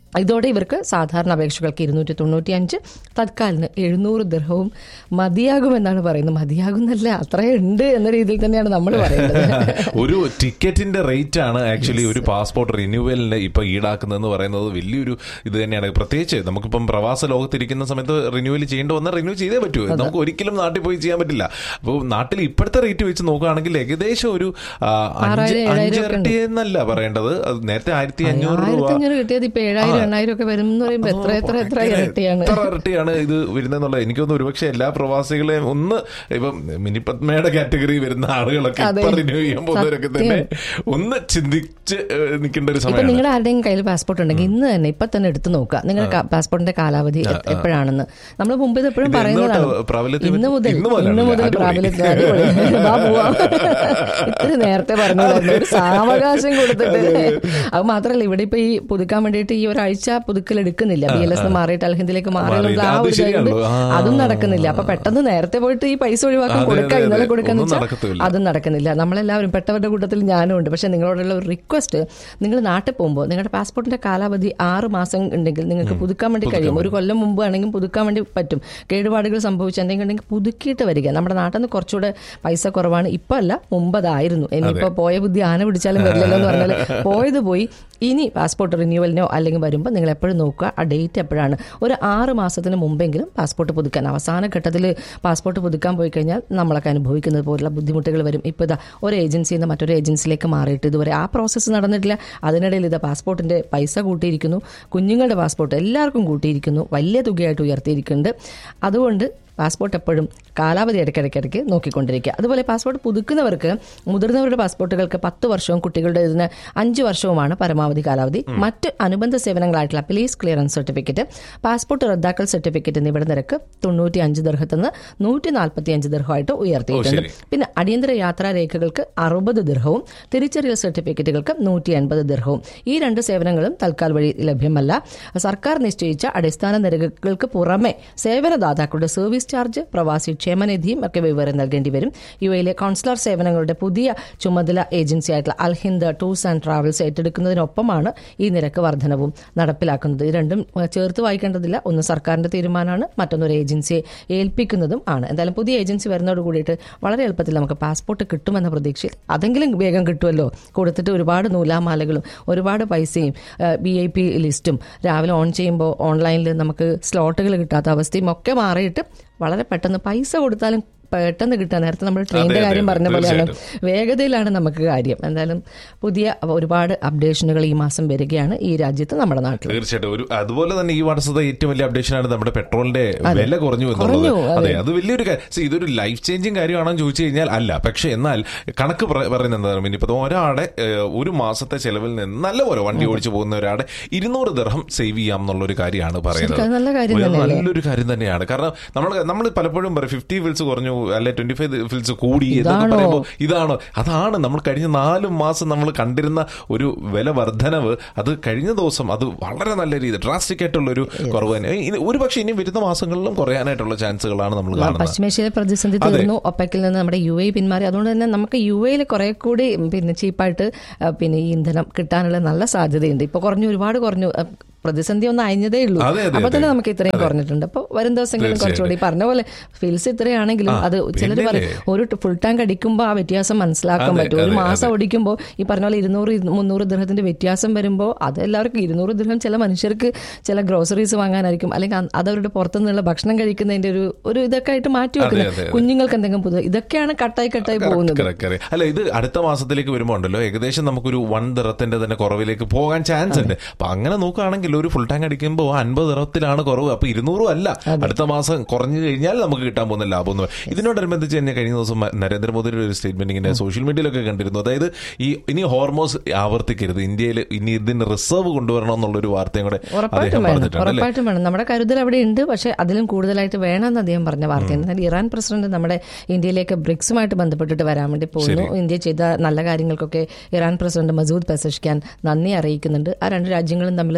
Speaker 2: ഇതോടെ ഇവർക്ക് സാധാരണ അപേക്ഷകൾക്ക് ഇരുന്നൂറ്റി തൊണ്ണൂറ്റി അഞ്ച് തത്കാലിന് എഴുന്നൂറ് ദർഹവും മതിയാകുമെന്നാണ് പറയുന്നത് മതിയാകുന്നല്ല അത്രയുണ്ട് എന്ന രീതിയിൽ തന്നെയാണ് നമ്മൾ പറയുന്നത്
Speaker 1: ഒരു ടിക്കറ്റിന്റെ റേറ്റ് ആണ് ആക്ച്വലി ഒരു പാസ്പോർട്ട് റിന്യൂവലിന് ഇപ്പൊ ഈടാക്കുന്നതെന്ന് പറയുന്നത് വലിയൊരു ഇത് തന്നെയാണ് പ്രത്യേകിച്ച് നമുക്കിപ്പം പ്രവാസ ലോകത്തിരിക്കുന്ന സമയത്ത് റിന്യൂവൽ ചെയ്യേണ്ടി വന്നാൽ റിന്യൂ ചെയ്തേ പറ്റൂ നമുക്ക് ഒരിക്കലും നാട്ടിൽ പോയി ചെയ്യാൻ പറ്റില്ല അപ്പോൾ നാട്ടിൽ ഇപ്പോഴത്തെ റേറ്റ് വെച്ച് നോക്കുകയാണെങ്കിൽ ഏകദേശം ഒരു ആ, അഞ്ച്
Speaker 2: ആറായിരം, ഏഴായിരം ഒക്കെ
Speaker 1: അഞ്ചിരട്ടി എന്നല്ല പറയേണ്ടത് അത് നേരത്തെ ആയിരത്തി അഞ്ഞൂറ് രൂപ
Speaker 2: ആയിരത്തി അഞ്ഞൂറ് കിട്ടിയത് ഇപ്പൊ ഏഴായിരം എണ്ണായിരം ഒക്കെ വരും എന്ന് പറയുമ്പോൾ എത്ര എത്ര എത്ര ഇരട്ടിയാണ്
Speaker 1: എത്ര ഇരട്ടിയാണ് ഇത് വരുന്നതെന്നുള്ളത് എനിക്കൊന്നും ഒരുപക്ഷെ എല്ലാ പ്രവാസികളെയും ഒന്ന് ഇപ്പം മിനിപത്മയുടെ കാറ്റഗറി വരുന്ന ആളുകളൊക്കെ
Speaker 2: അതെ.
Speaker 1: ഇപ്പൊ റിന്യൂ ചെയ്യാൻ പോകുന്നവരൊക്കെ തന്നെ ഒന്ന് ചിന്തിച്ച് ഏഹ്, നിൽക്കേണ്ട ഒരു
Speaker 2: ഇപ്പൊ
Speaker 1: സമയമാണ്
Speaker 2: നിങ്ങളുടെ ആരുടെയും കയ്യിൽ പാസ്പോർട്ട് ഉണ്ടെങ്കിൽ ഇന്ന് തന്നെ ഇപ്പൊ തന്നെ എടുത്തു നോക്കുക നിങ്ങളുടെ കാ- പാസ്പോർട്ടിന്റെ കാലാവധി എ- എപ്പോഴാണെന്ന് നമ്മൾ മുമ്പ് ഇത് എപ്പോഴും
Speaker 1: ഇത്
Speaker 2: പറയുന്നതാണ്
Speaker 1: എന്നോട്ടാ പ്രാബല്യത്തിൽ
Speaker 2: ഇന്ന് മുതൽ
Speaker 1: ഇന്ന് മുതലാണ്
Speaker 2: ഇന്ന് മുതൽ
Speaker 1: അടിപൊളി.
Speaker 2: പ്രാബല്യത്തിൽ അടിപൊളി. വാ പോവാം. ഇത്തിരി നേരത്തെ പറഞ്ഞു ഒരു സാവകാശം കൊടുത്തിട്ട് അത് മാത്രല്ല ഇവിടെ ഇപ്പൊ ഈ പുതുക്കാൻ വേണ്ടിയിട്ട് ഈ ഒരാഴ്ച പുതുക്കൽ എടുക്കുന്നില്ല ബി എൽ എസ് മാറിയിട്ട് അൽഹിന്ദിലേക്ക് മാറിയുള്ള
Speaker 1: മാറിയില്ല.
Speaker 2: ആ
Speaker 1: അത്
Speaker 2: ഒരു ഇതുകൊണ്ട്
Speaker 1: ശരിയാണല്ലോ. ആ.
Speaker 2: അതും നടക്കുന്നില്ല അപ്പൊ പെട്ടെന്ന് നേരത്തെ പോയിട്ട് ഈ പൈസ ഒഴിവാക്കാൻ
Speaker 1: അതെ,
Speaker 2: കൊടുക്കാം
Speaker 1: അതെ,
Speaker 2: ഇന്നലെ
Speaker 1: അതെ.
Speaker 2: കൊടുക്കാന്ന്
Speaker 1: ഒന്നും
Speaker 2: വെച്ചാൽ
Speaker 1: നടക്കത്തുമില്ല.
Speaker 2: അതും നടക്കുന്നില്ല നമ്മളെല്ലാവരും പെട്ടവരുടെ കൂട്ടത്തിൽ ഞാനും ഉണ്ട് പക്ഷെ നിങ്ങളോടുള്ള ഒരു റിക്വസ്റ്റ് നിങ്ങൾ നാട്ടിൽ പോകുമ്പോൾ നിങ്ങളുടെ പാസ്പോർട്ടിന്റെ കാലാവധി ആറ് മാസം ഉണ്ടെങ്കിൽ നിങ്ങൾക്ക് പുതുക്കാൻ വേണ്ടി കഴിയും ഒരു കൊല്ലം മുമ്പ് ആണെങ്കിൽ പുതുക്കാൻ വേണ്ടി പറ്റും കേടുപാടുകൾ സംഭവിച്ച എന്തെങ്കിലും ഉണ്ടെങ്കിൽ പുതുക്കിയിട്ട് വരിക നമ്മുടെ നാട്ടിൽ നിന്ന് കുറച്ചുകൂടെ പൈസ കുറവാണ് ഇപ്പൊ അല്ല മുമ്പ് അതായിരുന്നു ഇനിയിപ്പോ പോയ ബുദ്ധി ആന പിടിച്ചാലും വരില്ലല്ലോ എന്ന് പറഞ്ഞാൽ പോയത് പോയി ഇനി പാസ്പോർട്ട് റിന്യൂവലിനോ അല്ലെങ്കിൽ വരുമ്പോൾ നിങ്ങൾ എപ്പോഴും നോക്കുക ആ ഡേറ്റ് എപ്പോഴാണ് ഒരു ആറ് മാസത്തിന് മുമ്പെങ്കിലും പാസ്പോർട്ട് പുതുക്കാൻ അവസാന ഘട്ടത്തിൽ പാസ്പോർട്ട് പുതുക്കാൻ പോയി കഴിഞ്ഞാൽ നമ്മളൊക്കെ അനുഭവിക്കുന്നത് പോലുള്ള ബുദ്ധിമുട്ടുകൾ വരും ഇപ്പോൾ ഇതാ ഒരു ഏജൻസിയിൽ നിന്ന് മറ്റൊരു ഏജൻസിയിലേക്ക് മാറിയിട്ട് ഇതുവരെ ആ പ്രോസസ്സ് നടന്നിട്ടില്ല അതിനിടയിൽ ഇതാ പാസ്പോർട്ടിന്റെ പൈസ കൂട്ടിയിരിക്കുന്നു കുഞ്ഞുങ്ങളുടെ പാസ്പോർട്ട് എല്ലാവർക്കും കൂട്ടിയിരിക്കുന്നു വലിയ തുകയായിട്ട് ഉയർത്തിയിരിക്കുന്നുണ്ട് അതുകൊണ്ട് പാസ്പോർട്ട് എപ്പോഴും കാലാവധി ഇടയ്ക്കിടയ്ക്കിടയ്ക്ക് നോക്കിക്കൊണ്ടിരിക്കുക അതുപോലെ പാസ്പോർട്ട് പുതുക്കുന്നവർക്ക് മുതിർന്നവരുടെ പാസ്പോർട്ടുകൾക്ക് പത്ത് വർഷവും കുട്ടികളുടെ ഇതിന് അഞ്ച് വർഷവുമാണ് പരമാവധി കാലാവധി മറ്റ് അനുബന്ധ സേവനങ്ങളായിട്ടുള്ള പോലീസ് ക്ലിയറൻസ് സർട്ടിഫിക്കറ്റ് പാസ്പോർട്ട് റദ്ദാക്കൽ സർട്ടിഫിക്കറ്റ് എന്നിവയുടെ നിരക്ക് തൊണ്ണൂറ്റി അഞ്ച് ദർഹത്തുനിന്ന് നൂറ്റി നാൽപ്പത്തി അഞ്ച് ദർഹമായിട്ട് ഉയർത്തിയിട്ടുണ്ട്
Speaker 1: ശരി.
Speaker 2: പിന്നെ അടിയന്തര യാത്രാ രേഖകൾക്ക് അറുപത് ദിർഹവും തിരിച്ചറിയൽ സർട്ടിഫിക്കറ്റുകൾക്ക് നൂറ്റി അൻപത് ദിർഹവും ഈ രണ്ട് സേവനങ്ങളും തൽക്കാൽ വഴി ലഭ്യമല്ല സർക്കാർ നിശ്ചയിച്ച അടിസ്ഥാന നിരക്കുകൾക്ക് പുറമെ സേവനദാതാക്കളുടെ സർവീസ് ചാർജ് പ്രവാസി ക്ഷേമനിധിയും ഒക്കെ വിവരം നൽകേണ്ടി വരും യു എയിലെ കോൺസുലർ സേവനങ്ങളുടെ പുതിയ ചുമതല ഏജൻസിയായിട്ടുള്ള അൽഹിന്ദ് ടൂർസ് ആൻഡ് ട്രാവൽസ് ഏറ്റെടുക്കുന്നതിനൊപ്പമാണ് ഈ നിരക്ക് വർധനവും നടപ്പിലാക്കുന്നത് ഇത് രണ്ടും ഏഹ്, ചേർത്ത് വായിക്കേണ്ടതില്ല ഒന്ന് സർക്കാരിന്റെ തീരുമാനമാണ് മറ്റൊന്നൊരു ഏജൻസിയെ ഏൽപ്പിക്കുന്നതും ആണ് എന്തായാലും പുതിയ ഏജൻസി വരുന്നതോട് കൂടിയിട്ട് വളരെ എളുപ്പത്തിൽ നമുക്ക് പാസ്പോർട്ട് കിട്ടുമെന്ന പ്രതീക്ഷയിൽ അതെങ്കിലും വേഗം കിട്ടുമല്ലോ കൊടുത്തിട്ട് ഒരുപാട് നൂലാമാലകളും ഒരുപാട് പൈസയും ബി ഐ പി ലിസ്റ്റും രാവിലെ ഓൺ ചെയ്യുമ്പോൾ ഓൺലൈനിൽ നമുക്ക് സ്ലോട്ടുകൾ കിട്ടാത്ത അവസ്ഥയും ഒക്കെ മാറിയിട്ട് വളരെ പെട്ടെന്ന് പൈസ കൊടുത്താലും പെട്ടെന്ന് കിട്ടുക നേരത്തെ നമ്മൾ ട്രെയിനിന്റെ
Speaker 1: അതെ,
Speaker 2: കാര്യം പറഞ്ഞ പോലെയാണ്
Speaker 1: തീർച്ചയായിട്ടും.
Speaker 2: വേഗതയിലാണ് നമുക്ക് കാര്യം എന്തായാലും പുതിയ ഒരുപാട് അപ്ഡേഷനുകൾ ഈ മാസം വരികയാണ് ഈ രാജ്യത്ത് നമ്മുടെ നാട്ടിൽ
Speaker 1: തീർച്ചയായിട്ടും ഒരു അതുപോലെ തന്നെ ഈ വർഷത്തെ ഏറ്റവും വലിയ അപ്ഡേഷൻ ആണ് നമ്മുടെ പെട്രോളിന്റെ വില കുറഞ്ഞു എന്നുള്ളത്
Speaker 2: കുറഞ്ഞു, അതെ.
Speaker 1: അതെ അത് വലിയൊരു കാര്യം See, ഇതൊരു ലൈഫ് ചേഞ്ചിങ് കാര്യമാണെന്ന് ചോദിച്ചു കഴിഞ്ഞാൽ അല്ല പക്ഷെ എന്നാൽ കണക്ക് പറ- പറയുന്നത് എന്താണ് ഇനിയിപ്പോ ഒരാടെ ഏഹ്, ഒരു മാസത്തെ ചെലവിൽ നിന്ന് നല്ലപോലെ വണ്ടി ഓടിച്ചു പോകുന്ന ഒരാടെ ഇരുന്നൂറ് ദർഹം സേവ് ചെയ്യാം എന്നുള്ള ഒരു കാര്യമാണ് പറയുന്നത്
Speaker 2: ശരിക്കും അത് നല്ല കാര്യം
Speaker 1: ഒരു
Speaker 2: തന്നെയല്ലേ?
Speaker 1: നല്ലൊരു കാര്യം തന്നെയാണ് കാരണം നമ്മൾ നമ്മൾ പലപ്പോഴും പറയും ഫിഫ്റ്റി ഫിൽസ് കുറഞ്ഞു അല്ലെ ട്വന്റി ഫൈവ് ഫിൽസ് കൂടി എന്നൊക്കെ
Speaker 2: ഇതാണോ?
Speaker 1: പറയുമ്പോൾ ഇതാണോ അതാണ് നമ്മൾ കഴിഞ്ഞ നാല് മാസം നമ്മൾ കണ്ടിരുന്ന ഒരു വില വർധനവ് അത് കഴിഞ്ഞ ദിവസം അത് വളരെ നല്ല രീതി ഡ്രാസ്റ്റിക് ആയിട്ടുള്ള ഒരു കുറവ് തന്നെ ഇനി ഒരു പക്ഷേ ഇനി വരുന്ന മാസങ്ങളിലും കുറയാനായിട്ടുള്ള ചാൻസുകളാണ് നമ്മൾ കാണുന്നത്
Speaker 2: പശ്ചിമേഷ്യയിലെ പ്രതിസന്ധി തീർന്നു ഒപ്പക്കിൽ നിന്ന് നമ്മുടെ യു എ പിന്മാറി അതുകൊണ്ട് തന്നെ നമുക്ക് യു എയിൽ കുറെ കൂടി പിന്നെ ചീപ്പായിട്ട് ആ, പിന്നെ ഈ ഇന്ധനം കിട്ടാനുള്ള നല്ല സാധ്യതയുണ്ട് ഇപ്പൊ കുറഞ്ഞു ഒരുപാട് കുറഞ്ഞു ആ, പ്രതിസന്ധി ഒന്ന് അയഞ്ഞതേ ഉള്ളൂ
Speaker 1: അതെ, അതെ,
Speaker 2: അപ്പൊ തന്നെ
Speaker 1: അതെ.
Speaker 2: നമുക്ക് ഇത്രയും കുറഞ്ഞിട്ടുണ്ട് അപ്പൊ വരും ദിവസങ്ങളിൽ കുറച്ചുകൂടി ഈ പറഞ്ഞ പോലെ ഫിൽസ് ഇത്രയാണെങ്കിലും അത് ചിലർ പറയും ഒരു ഫുൾ ടാങ്ക് അടിക്കുമ്പോൾ ആ വ്യത്യാസം മനസ്സിലാക്കാൻ
Speaker 1: അതെ,
Speaker 2: പറ്റും ഒരു
Speaker 1: അതെ,
Speaker 2: മാസം ഓടിക്കുമ്പോൾ ഈ പറഞ്ഞ പോലെ ഇരുന്നൂറ് ഇരു- മുന്നൂറ് ദൃഹത്തിന്റെ വ്യത്യാസം വരുമ്പോൾ അത് എല്ലാവർക്കും ഇരുന്നൂറ് ദൃഹം ചില മനുഷ്യർക്ക് ചില ഗ്രോസറീസ് വാങ്ങാനായിരിക്കും അല്ലെങ്കിൽ അ- അതവരുടെ പുറത്തുനിന്നുള്ള ഭക്ഷണം കഴിക്കുന്നതിന്റെ ഒരു ഒരു ഇതൊക്കെ ആയിട്ട് മാറ്റി
Speaker 1: അതെ, അതെ,
Speaker 2: വെക്കുന്നത്
Speaker 1: അതെ.
Speaker 2: കുഞ്ഞുങ്ങൾക്ക് എന്തെങ്കിലും പുതിയ ഇതൊക്കെയാണ് കട്ടായി കട്ടായി പോകുന്നത്
Speaker 1: Correct, correct. അല്ല ഇത് അടുത്ത മാസത്തിലേക്ക് വരുമ്പോൾ ഉണ്ടല്ലോ ഏകദേശം നമുക്കൊരു വൺ ദിറത്തിന്റെ തന്നെ കുറവിലേക്ക് പോകാൻ ചാൻസ് ഉണ്ട് അപ്പൊ അങ്ങനെ നോക്കുകയാണെങ്കിൽ ഒരു ഫുൾ ടാങ്ക് അടിക്കുമ്പോൾ അൻപത് ദിറത്തിലാണ് കുറവ് അപ്പൊ ഇരുന്നൂറും അല്ല അടുത്ത മാസം കുറഞ്ഞു കഴിഞ്ഞാൽ നമുക്ക് കിട്ടാൻ പോകുന്ന ലാഭം എന്ന് പറയും. ഇതിനോടനുബന്ധിച്ച് തന്നെ കഴിഞ്ഞ ദിവസം മ- നരേന്ദ്രമോദിയുടെ ഒരു സ്റ്റേറ്റ്മെന്റ് ഇങ്ങനെ സോഷ്യൽ മീഡിയയിലൊക്കെ കണ്ടിരുന്നു അതായത് ഈ ഇനി ഹോർമോസ് ആവർത്തിക്കരുത് ഇന്ത്യയിൽ ഇനി ഇതിന് റിസർവ് കൊണ്ടുവരണം എന്നുള്ള ഒരു വാർത്തയും കൂടെ
Speaker 2: ഉറപ്പായിട്ടും
Speaker 1: അദ്ദേഹം
Speaker 2: വേണം
Speaker 1: പറഞ്ഞിട്ടുണ്ട് അല്ലേ
Speaker 2: ഉറപ്പായിട്ടും വേണം നമ്മുടെ കരുതൽ അവിടെ ഉണ്ട് പക്ഷേ അതിലും കൂടുതലായിട്ട് വേണമെന്ന് അദ്ദേഹം പറഞ്ഞ വാർത്തയാണ് എന്നാൽ ഇറാൻ പ്രസിഡന്റ് നമ്മുടെ ഇന്ത്യയിലേക്ക് ബ്രിക്സുമായിട്ട് ബന്ധപ്പെട്ടിട്ട് വരാൻ വേണ്ടി പോകുന്നു ഇന്ത്യ ചെയ്ത നല്ല കാര്യങ്ങൾക്കൊക്കെ ഇറാൻ പ്രസിഡന്റ് മസൂദ് പെസഷ്ഖാൻ നന്ദി അറിയിക്കുന്നുണ്ട് ആ രണ്ട് രാജ്യങ്ങളും തമ്മിൽ നല്ല ഒരു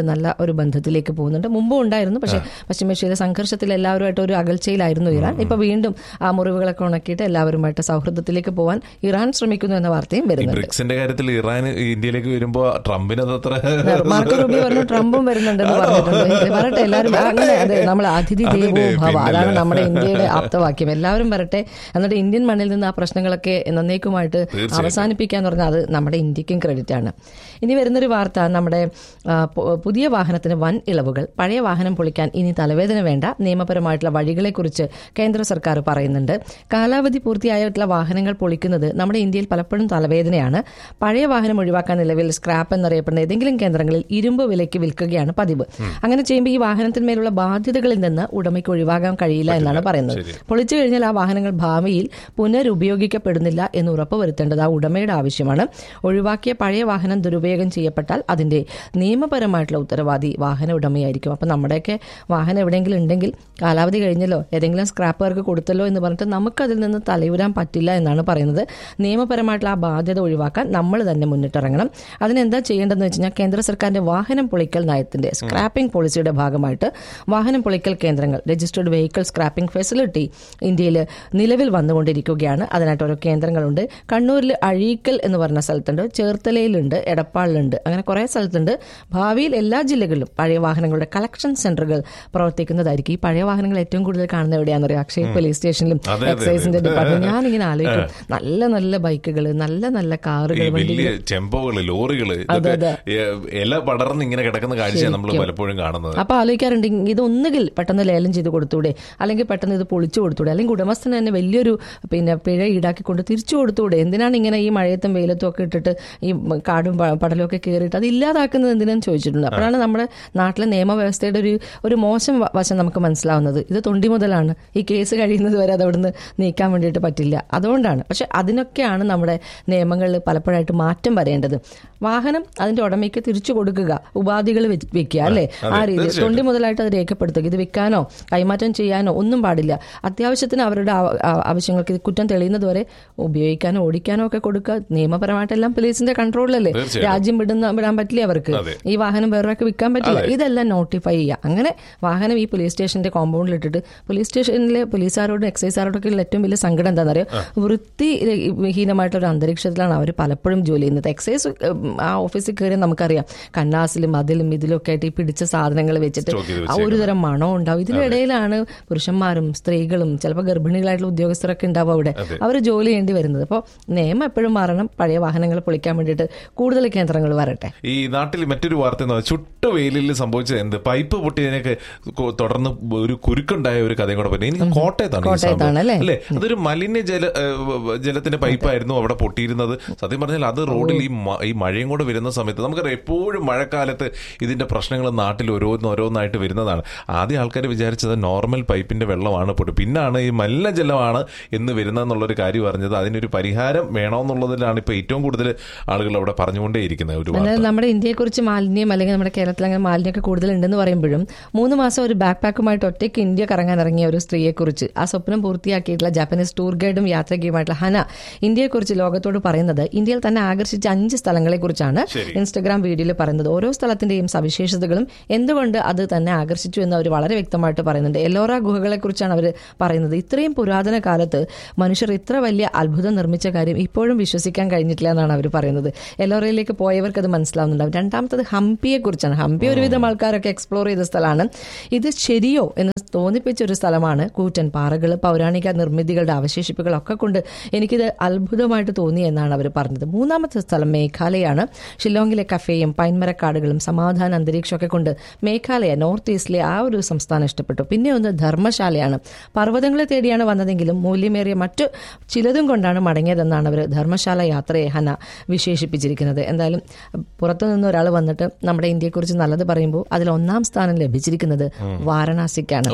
Speaker 2: ഒരു ബന്ധത്തിലേക്ക് പോകുന്നുണ്ട് മുമ്പും ഉണ്ടായിരുന്നു പക്ഷേ പശ്ചിമേഷ്യയിലെ സംഘർഷത്തിൽ എല്ലാവരുമായിട്ട് ഒരു അകൽച്ചയിലായിരുന്നു ഇറാൻ ഇപ്പൊ വീണ്ടും ആ മുറിവുകളൊക്കെ ഉണക്കിയിട്ട് എല്ലാവരുമായിട്ട് സൗഹൃദത്തിൽ പോകാൻ ഇറാൻ ശ്രമിക്കുന്നു എന്ന വാർത്തയും
Speaker 1: ഈ
Speaker 2: വരുന്നുണ്ട്
Speaker 1: ബ്രിക്സിന്റെ കാര്യത്തിൽ ഇറാൻ ഇന്ത്യയിലേക്ക് വരുമ്പോ ട്രംപിനത് അത്ര
Speaker 2: മാർക്കോ റൂബിയോ പറഞ്ഞു ട്രംപും വരുന്നുണ്ടെന്ന് പറഞ്ഞിട്ടുണ്ട് വരട്ടെ എല്ലാവരും അങ്ങനെ അതെ നമ്മൾ അതിഥി ദേവോ
Speaker 1: അതെ,
Speaker 2: ഭവ
Speaker 1: പിന്നല്ല.
Speaker 2: അതാണ് നമ്മുടെ ഇന്ത്യയുടെ ആപ്തവാക്യം എല്ലാവരും വരട്ടെ എന്നിട്ട് ഇന്ത്യൻ മണ്ണിൽ നിന്ന് ആ പ്രശ്നങ്ങളൊക്കെ നന്നേക്കുമായിട്ട്
Speaker 1: തീർച്ചയായും.
Speaker 2: അവസാനിപ്പിക്കാന്ന് പറഞ്ഞാൽ അത് നമ്മുടെ ഇന്ത്യക്കും ക്രെഡിറ്റ് ആണ് ഇനി വരുന്നൊരു വാർത്ത നമ്മുടെ ആ, പു- പുതിയ വാഹനത്തിന് വൻ ഇളവുകൾ പഴയ വാഹനം പൊളിക്കാൻ ഇനി തലവേദന വേണ്ട നിയമപരമായിട്ടുള്ള വഴികളെക്കുറിച്ച് കേന്ദ്ര സർക്കാർ പറയുന്നുണ്ട് കാലാവധി പൂർത്തിയായിട്ടുള്ള വാഹനങ്ങൾ പൊളിക്കുന്നത് നമ്മുടെ ഇന്ത്യയിൽ പലപ്പോഴും തലവേദനയാണ് പഴയ വാഹനം ഒഴിവാക്കാൻ നിലവിൽ സ്ക്രാപ്പ് എന്നറിയപ്പെടുന്ന ഏതെങ്കിലും കേന്ദ്രങ്ങളിൽ ഇരുമ്പ് വിലയ്ക്ക് വിൽക്കുകയാണ് പതിവ് അങ്ങനെ ചെയ്യുമ്പോൾ ഈ വാഹനത്തിന്മേലുള്ള ബാധ്യതകളിൽ നിന്ന് ഉടമയ്ക്ക് ഒഴിവാക്കാൻ കഴിയില്ല എന്നാണ് പറയുന്നത് പൊളിച്ചു കഴിഞ്ഞാൽ ആ വാഹനങ്ങൾ ഭാവിയിൽ പുനരുപയോഗിക്കപ്പെടുന്നില്ല എന്ന് ഉറപ്പുവരുത്തേണ്ടത് ആ ഉടമയുടെ ആവശ്യമാണ് ഒഴിവാക്കിയ പഴയ വാഹനം ദുരുപയോഗം ചെയ്യപ്പെട്ടാൽ അതിന്റെ നിയമപരമായിട്ടുള്ള ഉത്തരവാദി വാഹന ഉടമയായിരിക്കും അപ്പം നമ്മുടെയൊക്കെ വാഹനം എവിടെയെങ്കിലും ഉണ്ടെങ്കിൽ കാലാവധി കഴിഞ്ഞല്ലോ ഏതെങ്കിലും സ്ക്രാപ്പുകാർക്ക് കൊടുത്തല്ലോ എന്ന് പറഞ്ഞിട്ട് നമുക്ക് അതിൽ നിന്ന് തലയുരാൻ പറ്റില്ല എന്നാണ് പറയുന്നത് നിയമപരമായിട്ടുള്ള ആ ബാധ്യത ഒഴിവാക്കാൻ നമ്മൾ തന്നെ മുന്നിട്ടിറങ്ങണം അതിനെന്താ ചെയ്യേണ്ടതെന്ന് വെച്ച് കഴിഞ്ഞാൽ കേന്ദ്ര സർക്കാരിന്റെ വാഹനം പൊളിക്കൽ നയത്തിന്റെ സ്ക്രാപ്പിംഗ് പോളിസിയുടെ ഭാഗമായിട്ട് വാഹനം പൊളിക്കൽ കേന്ദ്രങ്ങൾ രജിസ്റ്റേർഡ് വെഹിക്കിൾ സ്ക്രാപ്പിംഗ് ഫെസിലിറ്റി ഇന്ത്യയിൽ നിലവിൽ വന്നുകൊണ്ടിരിക്കുകയാണ് അതിനായിട്ട് ഓരോ കേന്ദ്രങ്ങളുണ്ട് കണ്ണൂരിൽ അഴീക്കൽ എന്ന് പറഞ്ഞ സ്ഥലത്തുണ്ട് ചേർത്തലയിലുണ്ട് എടപ്പാളിലുണ്ട് അങ്ങനെ കുറേ സ്ഥലത്തുണ്ട് ഭാവിയിൽ എല്ലാ ജില്ലകളിലും പഴയ വാഹനങ്ങളുടെ കളക്ഷൻ സെന്ററുകൾ പ്രവർത്തിക്കുന്നതായിരിക്കും ഈ പഴയ വാഹനങ്ങൾ ഏറ്റവും കൂടുതൽ കാണുന്ന എവിടെയാണെന്നറിയാം അക്ഷയ പോലീസ് സ്റ്റേഷനിലും
Speaker 1: അതെ, അതെ.
Speaker 2: എക്സൈസിന്റെ ഡിപ്പാർട്ട്മെന്റ് ഞാനിങ്ങനെ ആലോചിക്കും നല്ല നല്ല ബൈക്കുകൾ നല്ല നല്ല
Speaker 1: ഈ
Speaker 2: കാറുകൾ
Speaker 1: വലിയ ടെമ്പോകള് ലോറികള്
Speaker 2: അതെ,
Speaker 1: ഇതൊക്കെ
Speaker 2: അതെ.
Speaker 1: ഏ, ഇല പടർന്ന് ഇങ്ങനെ കിടക്കുന്ന കാഴ്ചയാണ് നമ്മൾ പലപ്പോഴും കാണുന്നത്
Speaker 2: അപ്പൊ ആലോചിക്കാറുണ്ട് ഇത് ഒന്നുകിൽ പെട്ടെന്ന് ലേലം ചെയ്ത് കൊടുത്തൂടെ അല്ലെങ്കിൽ പെട്ടെന്ന് ഇത് പൊളിച്ചു കൊടുത്തൂടെ അല്ലെങ്കിൽ ഉടമസ്ഥന് തന്നെ വലിയൊരു പിന്നെ പിഴ ഈടാക്കിക്കൊണ്ട് തിരിച്ചു കൊടുത്തൂടെ എന്തിനാണ് ഇങ്ങനെ ഈ മഴയത്തും വെയിലത്തും ഒക്കെ ഇട്ടിട്ട് ഈ കാടും പ- പടലും ഒക്കെ കയറിയിട്ട് അത് ഇല്ലാതാക്കുന്നത് എന്തിനാന്ന് ചോദിച്ചിട്ടുണ്ട് അപ്പോഴാണ് നമ്മുടെ നാട്ടിലെ നിയമവ്യവസ്ഥയുടെ ഒരു ഒരു മോശം വ- വശം നമുക്ക് മനസ്സിലാവുന്നത് ഇത് തൊണ്ടി മുതലാണ് ഈ കേസ് കഴിയുന്നത് വരെ അത് അവിടുന്ന് നീക്കാൻ വേണ്ടിയിട്ട് പറ്റില്ല അതുകൊണ്ടാണ് പക്ഷെ അതിനൊക്കെയാണ് നമ്മുടെ നിയമങ്ങളിൽ പലപ്പോഴായിട്ട് മാറ്റം വരേണ്ടത് വാഹനം അതിന്റെ ഉടമയ്ക്ക് തിരിച്ചു കൊടുക്കുക ഉപാധികൾ വെക്കുക അല്ലേ ആ രീതി തൊണ്ടി മുതലായിട്ട് അത് രേഖപ്പെടുത്തുക ഇത് വിൽക്കാനോ കൈമാറ്റം ചെയ്യാനോ ഒന്നും പാടില്ല അത്യാവശ്യത്തിന് അവരുടെ ആവ- ആ- ആവശ്യങ്ങൾക്ക് ഇത് കുറ്റം തെളിയുന്നത് വരെ ഉപയോഗിക്കാനോ ഓടിക്കാനോ ഒക്കെ കൊടുക്കുക നിയമപരമായിട്ടെല്ലാം പോലീസിന്റെ കൺട്രോളിലല്ലേ
Speaker 1: തീർച്ചയായും.
Speaker 2: രാജ്യം വിടുന്ന വിടാൻ പറ്റില്ല അവർക്ക്
Speaker 1: അതെ.
Speaker 2: ഈ വാഹനം വേറൊരാൾക്ക് വിൽക്കാൻ പറ്റില്ല ഇതെല്ലാം നോട്ടിഫൈ ചെയ്യുക അങ്ങനെ വാഹനം ഈ പോലീസ് സ്റ്റേഷന്റെ കോമ്പൗണ്ടിൽ ഇട്ടിട്ട് പോലീസ് സ്റ്റേഷനിലെ പോലീസുകാരോടും എക്സൈസുകാരോടൊക്കെ ഉള്ള ഏറ്റവും വലിയ സങ്കടം എന്താണെന്നറിയോ വൃത്തി ഹീനമായിട്ടുള്ള ഒരു അന്തരീക്ഷത്തിലാണ് അവർ പലപ്പോഴും ജോലി ചെയ്യുന്നത് എക്സൈസ് ഉം, ആ ഓഫീസിൽ കയറി നമുക്കറിയാം കന്നാസിലും അതിലും ഇതിലും ഒക്കെ ആയിട്ട് ഈ പിടിച്ച സാധനങ്ങൾ വെച്ചിട്ട്
Speaker 1: സ്റ്റോക്ക് ചെയ്ത്
Speaker 2: ആ ഒരു തരം മണം ഉണ്ടാവും ഇതിനിടയിലാണ് പുരുഷന്മാരും സ്ത്രീകളും ചിലപ്പോൾ ഗർഭിണികളായിട്ടുള്ള ഉദ്യോഗസ്ഥരൊക്കെ ഉണ്ടാവും അവിടെ അവർ ജോലി ചെയ്യേണ്ടി വരുന്നത് അപ്പോൾ നിയമം എപ്പോഴും മാറണം പഴയ വാഹനങ്ങൾ പൊളിക്കാൻ വേണ്ടിയിട്ട് കൂടുതൽ കേന്ദ്രങ്ങൾ വരട്ടെ
Speaker 1: ഈ നാട്ടിൽ മറ്റൊരു വാർത്ത എന്ന് പറഞ്ഞാൽ ചുട്ട വെയിലിൽ സംഭവിച്ചത് എന്ത് പൈപ്പ് പൊട്ടിയതിനൊക്കെ കൊ- തുടർന്ന് ഒരു കുരുക്കുണ്ടായ ഒരു കഥയും കൂടെ പറഞ്ഞു എനിക്ക് കോട്ടയത്താണ് ഈ
Speaker 2: കോട്ടയത്താണ്
Speaker 1: സംഭവം.
Speaker 2: അല്ലേ?
Speaker 1: അല്ലേ അതൊരു മലിന ജല ഏഹ്, ജലത്തിന്റെ പൈപ്പായിരുന്നു അവിടെ പൊട്ടിയിരുന്നത് സത്യം പറഞ്ഞാൽ അത് റോഡിൽ ഈ മ- ഈ മഴയും കൂടെ വരുന്ന സമയത്ത് നമുക്കറിയാം എപ്പോഴും മഴക്കാലത്ത് ഇതിന്റെ പ്രശ്നങ്ങൾ നാട്ടിൽ ഓരോന്ന് ഓരോന്നായിട്ട് വരുന്നതാണ് ആദ്യം ആൾക്കാർ വിചാരിച്ചത് നോർമൽ പൈപ്പിന്റെ വെള്ളമാണ് പൊട്ടി പിന്നാണ് ഈ മലിനജലമാണ് എന്ന് വരുന്നതെന്നുള്ളൊരു കാര്യം അറിഞ്ഞത് അതിനൊരു പരിഹാരം വേണമെന്നുള്ളതിലാണ് ഇപ്പൊ ഏറ്റവും കൂടുതൽ ആളുകൾ അവിടെ പറഞ്ഞുകൊണ്ടേയിരിക്കുന്നത് ഒരു വാർത്ത
Speaker 2: അതായത് നമ്മുടെ ഇന്ത്യയെക്കുറിച്ച് മാലിന്യം അല്ലെങ്കിൽ നമ്മുടെ കേരളത്തിൽ അങ്ങനെ മാലിന്യമൊക്കെ കൂടുതൽ ഉണ്ടെന്ന് പറയുമ്പോഴും മൂന്ന് മാസം ഒരു ബാക്ക് പാക്കുമായിട്ട് ഒറ്റയ്ക്ക് ഇന്ത്യ കറങ്ങാൻ ഇറങ്ങിയ ഒരു സ്ത്രീയെക്കുറിച്ച് ആ സ്വപ്നം പൂർത്തിയാക്കിയിട്ടുള്ള ജാപ്പനീസ് ടൂർ ഗൈഡും യാത്രയ്ക്കുമായിട്ടുള്ള ഹന ഇന്ത്യയെക്കുറിച്ച് ലോകത്തോട് പറയുന്നത് ഇന്ത്യയിൽ തന്നെ ആകർഷിച്ച അഞ്ച് സ്ഥലങ്ങളെക്കുറിച്ചാണ് ഇൻസ്റ്റഗ്രാം വീഡിയോയിൽ പറയുന്നത് ഓരോ സ്ഥലത്തിന്റെയും സവിശേഷതകളും എന്തുകൊണ്ട് അത് തന്നെ ആകർഷിച്ചു എന്ന് അവർ വളരെ വ്യക്തമായിട്ട് പറയുന്നുണ്ട് എല്ലോറ ഗുഹകളെക്കുറിച്ചാണ് അവർ പറയുന്നത് ഇത്രയും പുരാതന കാലത്ത് മനുഷ്യർ ഇത്ര വലിയ അത്ഭുതം നിർമ്മിച്ച കാര്യം ഇപ്പോഴും വിശ്വസിക്കാൻ കഴിഞ്ഞിട്ടില്ല എന്നാണ് അവർ പറയുന്നത് എല്ലോറയിലേക്ക് പോയവർക്ക് അത് മനസ്സിലാവുന്നുണ്ടാവും രണ്ടാമത്തത് ഹംപിയെ കുറിച്ചാണ് ഹംപി ഒരുവിധം ആൾക്കാരൊക്കെ എക്സ്പ്ലോർ ചെയ്ത സ്ഥലമാണ് ഇത് ശരിയോ എന്ന് തോന്നിപ്പിച്ച ഒരു സ്ഥലമാണ് കൂറ്റൻ പാറകൾ പൗരാണിക നിർമ്മിതികളുടെ അവശേഷിപ്പുകളൊക്കെ കൊണ്ട് എനിക്കിത് അത്ഭുതമായിട്ട് തോന്നി എന്നാണ് അവർ പറഞ്ഞത് മൂന്നാമത്തെ സ്ഥലം മേഘാലയാണ് ഷില്ലോങ്ങിലെ കഫേയും പൈൻമരക്കാടുകളും സമാധാന അന്തരീക്ഷമൊക്കെ കൊണ്ട് മേഘാലയ നോർത്ത് ഈസ്റ്റിലെ ആ ഒരു സംസ്ഥാനം ഇഷ്ടപ്പെട്ടു പിന്നെ ഒന്ന് ധർമ്മശാലയാണ് പർവ്വതങ്ങളെ തേടിയാണ് വന്നതെങ്കിലും മൂല്യമേറിയ മറ്റു ചിലതും കൊണ്ടാണ് മടങ്ങിയതെന്നാണ് അവർ ധർമ്മശാല യാത്രയെ ഹന വിശേഷിപ്പിച്ചിരിക്കുന്നത് എന്തായാലും പുറത്തു നിന്ന് ഒരാൾ വന്നിട്ട് നമ്മുടെ ഇന്ത്യയെക്കുറിച്ച് നല്ലത് പറയുമ്പോൾ അതിൽ ഒന്നാം സ്ഥാനം ലഭിച്ചിരിക്കുന്നത് വാരണാസിക്കാണ്
Speaker 1: ഓ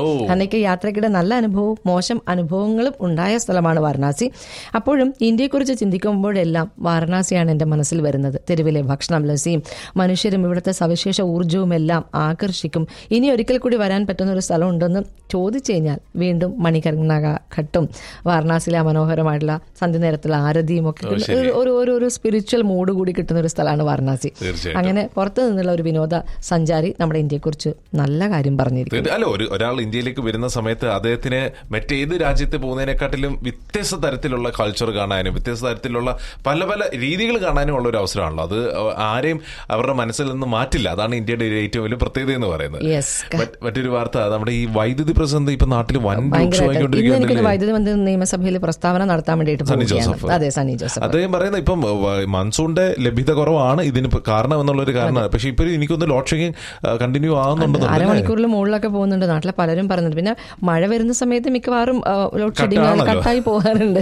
Speaker 2: അന്നേക്ക് യാത്രയ്ക്കിടെ നല്ല അനുഭവവും മോശം അനുഭവങ്ങളും ഉണ്ടായ സ്ഥലമാണ് വാരണാസി അപ്പോഴും ഇന്ത്യയെക്കുറിച്ച് ചിന്തിക്കുമ്പോഴെല്ലാം വാരണാസിയാണ് എൻ്റെ മനസ്സിൽ വരുന്നത് തെരുവിലെ ഭക്ഷണം ലസിയും മനുഷ്യരും ഇവിടുത്തെ സവിശേഷ ഊർജ്ജവും എല്ലാം ആകർഷിക്കും ഇനി ഒരിക്കൽ കൂടി വരാൻ പറ്റുന്ന ഒരു സ്ഥലം ഉണ്ടെന്ന് ചോദിച്ചു കഴിഞ്ഞാൽ വീണ്ടും മണികർണക ഘട്ടും വാരണാസിയിലെ ആ മനോഹരമായിട്ടുള്ള സന്ധ്യ നേരത്തിലെ ആരതിയും ഒക്കെ കിട്ടുന്ന ഒരു- ഒരു ഒരു ഒരു സ്പിരിച്വൽ മൂഡ് കൂടി കിട്ടുന്ന ഒരു സ്ഥലമാണ് വാരണാസി
Speaker 1: തീർച്ചയായിട്ടും.
Speaker 2: അങ്ങനെ പുറത്തു നിന്നുള്ള ഒരു വിനോദ സഞ്ചാരി നമ്മുടെ ഇന്ത്യയെക്കുറിച്ച് നല്ല കാര്യം പറഞ്ഞിരിക്കും
Speaker 1: തീർച്ച- അല്ല ഒരു ഒരാൾ ഇന്ത്യയിലേക്ക് വരുന്ന സമയത്ത് അദ്ദേഹത്തിന് മറ്റേത് രാജ്യത്ത് പോകുന്നതിനെക്കാട്ടിലും വ്യത്യസ്ത തരത്തിലുള്ള കൾച്ചർ കാണാനും വ്യത്യസ്ത തരത്തിലുള്ള പല പല രീതികൾ കാണാനും ഉള്ള ഒരു അവസരമാണല്ലോ അത് ആരെയും അവരുടെ മനസ്സിൽ നിന്ന് മാറ്റില്ല അതാണ് ഇന്ത്യയുടെ ഒരു ഏറ്റവും വലിയ പ്രത്യേകത എന്ന് പറയുന്നത്
Speaker 2: യെസ്
Speaker 1: മറ്റ്- മറ്റൊരു വാർത്ത നമ്മുടെ ഈ വൈദ്യുതി പ്രതിസന്ധി ഇപ്പൊ നാട്ടിൽ വൻ
Speaker 2: ഭയങ്കരമായിട്ട് ഇന്ന് എനിക്കൊരു
Speaker 1: രൂക്ഷമായിക്കൊണ്ടിരിക്കുകയാണല്ലേ
Speaker 2: വൈദ്യുതി മന്ത്രി നിയമസഭയിൽ പ്രസ്താവന നടത്താൻ വേണ്ടിയിട്ട്
Speaker 1: സണ്ണി
Speaker 2: പോവുകയാണ്
Speaker 1: ജോസഫ്.
Speaker 2: അതെ സണ്ണി ജോസഫ്
Speaker 1: അദ്ദേഹം പറയുന്നത് ഇപ്പം വ- മൺസൂണിന്റെ ലഭ്യത കുറവാണ് ഇതിന് ഇപ്പൊ കാരണം എന്നുള്ള ഒരു കാരണമാണ് പക്ഷെ ഇപ്പൊ എനിക്കൊന്ന് ലോഡ് ഷെഡിങ് കണ്ടിന്യൂ ആകുന്നുണ്ടെന്നുണ്ട്
Speaker 2: അരമണിക്കൂറിൽ മുകളിലൊക്കെ പോകുന്നുണ്ട് നാട്ടിലെ പലരും പറയുന്നുണ്ട് പിന്നെ മഴ വരുന്ന സമയത്ത് മിക്കവാറും ആ, ലോഡ് ഷെഡിങ്
Speaker 1: കട്ടാണല്ലോ.
Speaker 2: കട്ടായി പോകാറുണ്ട്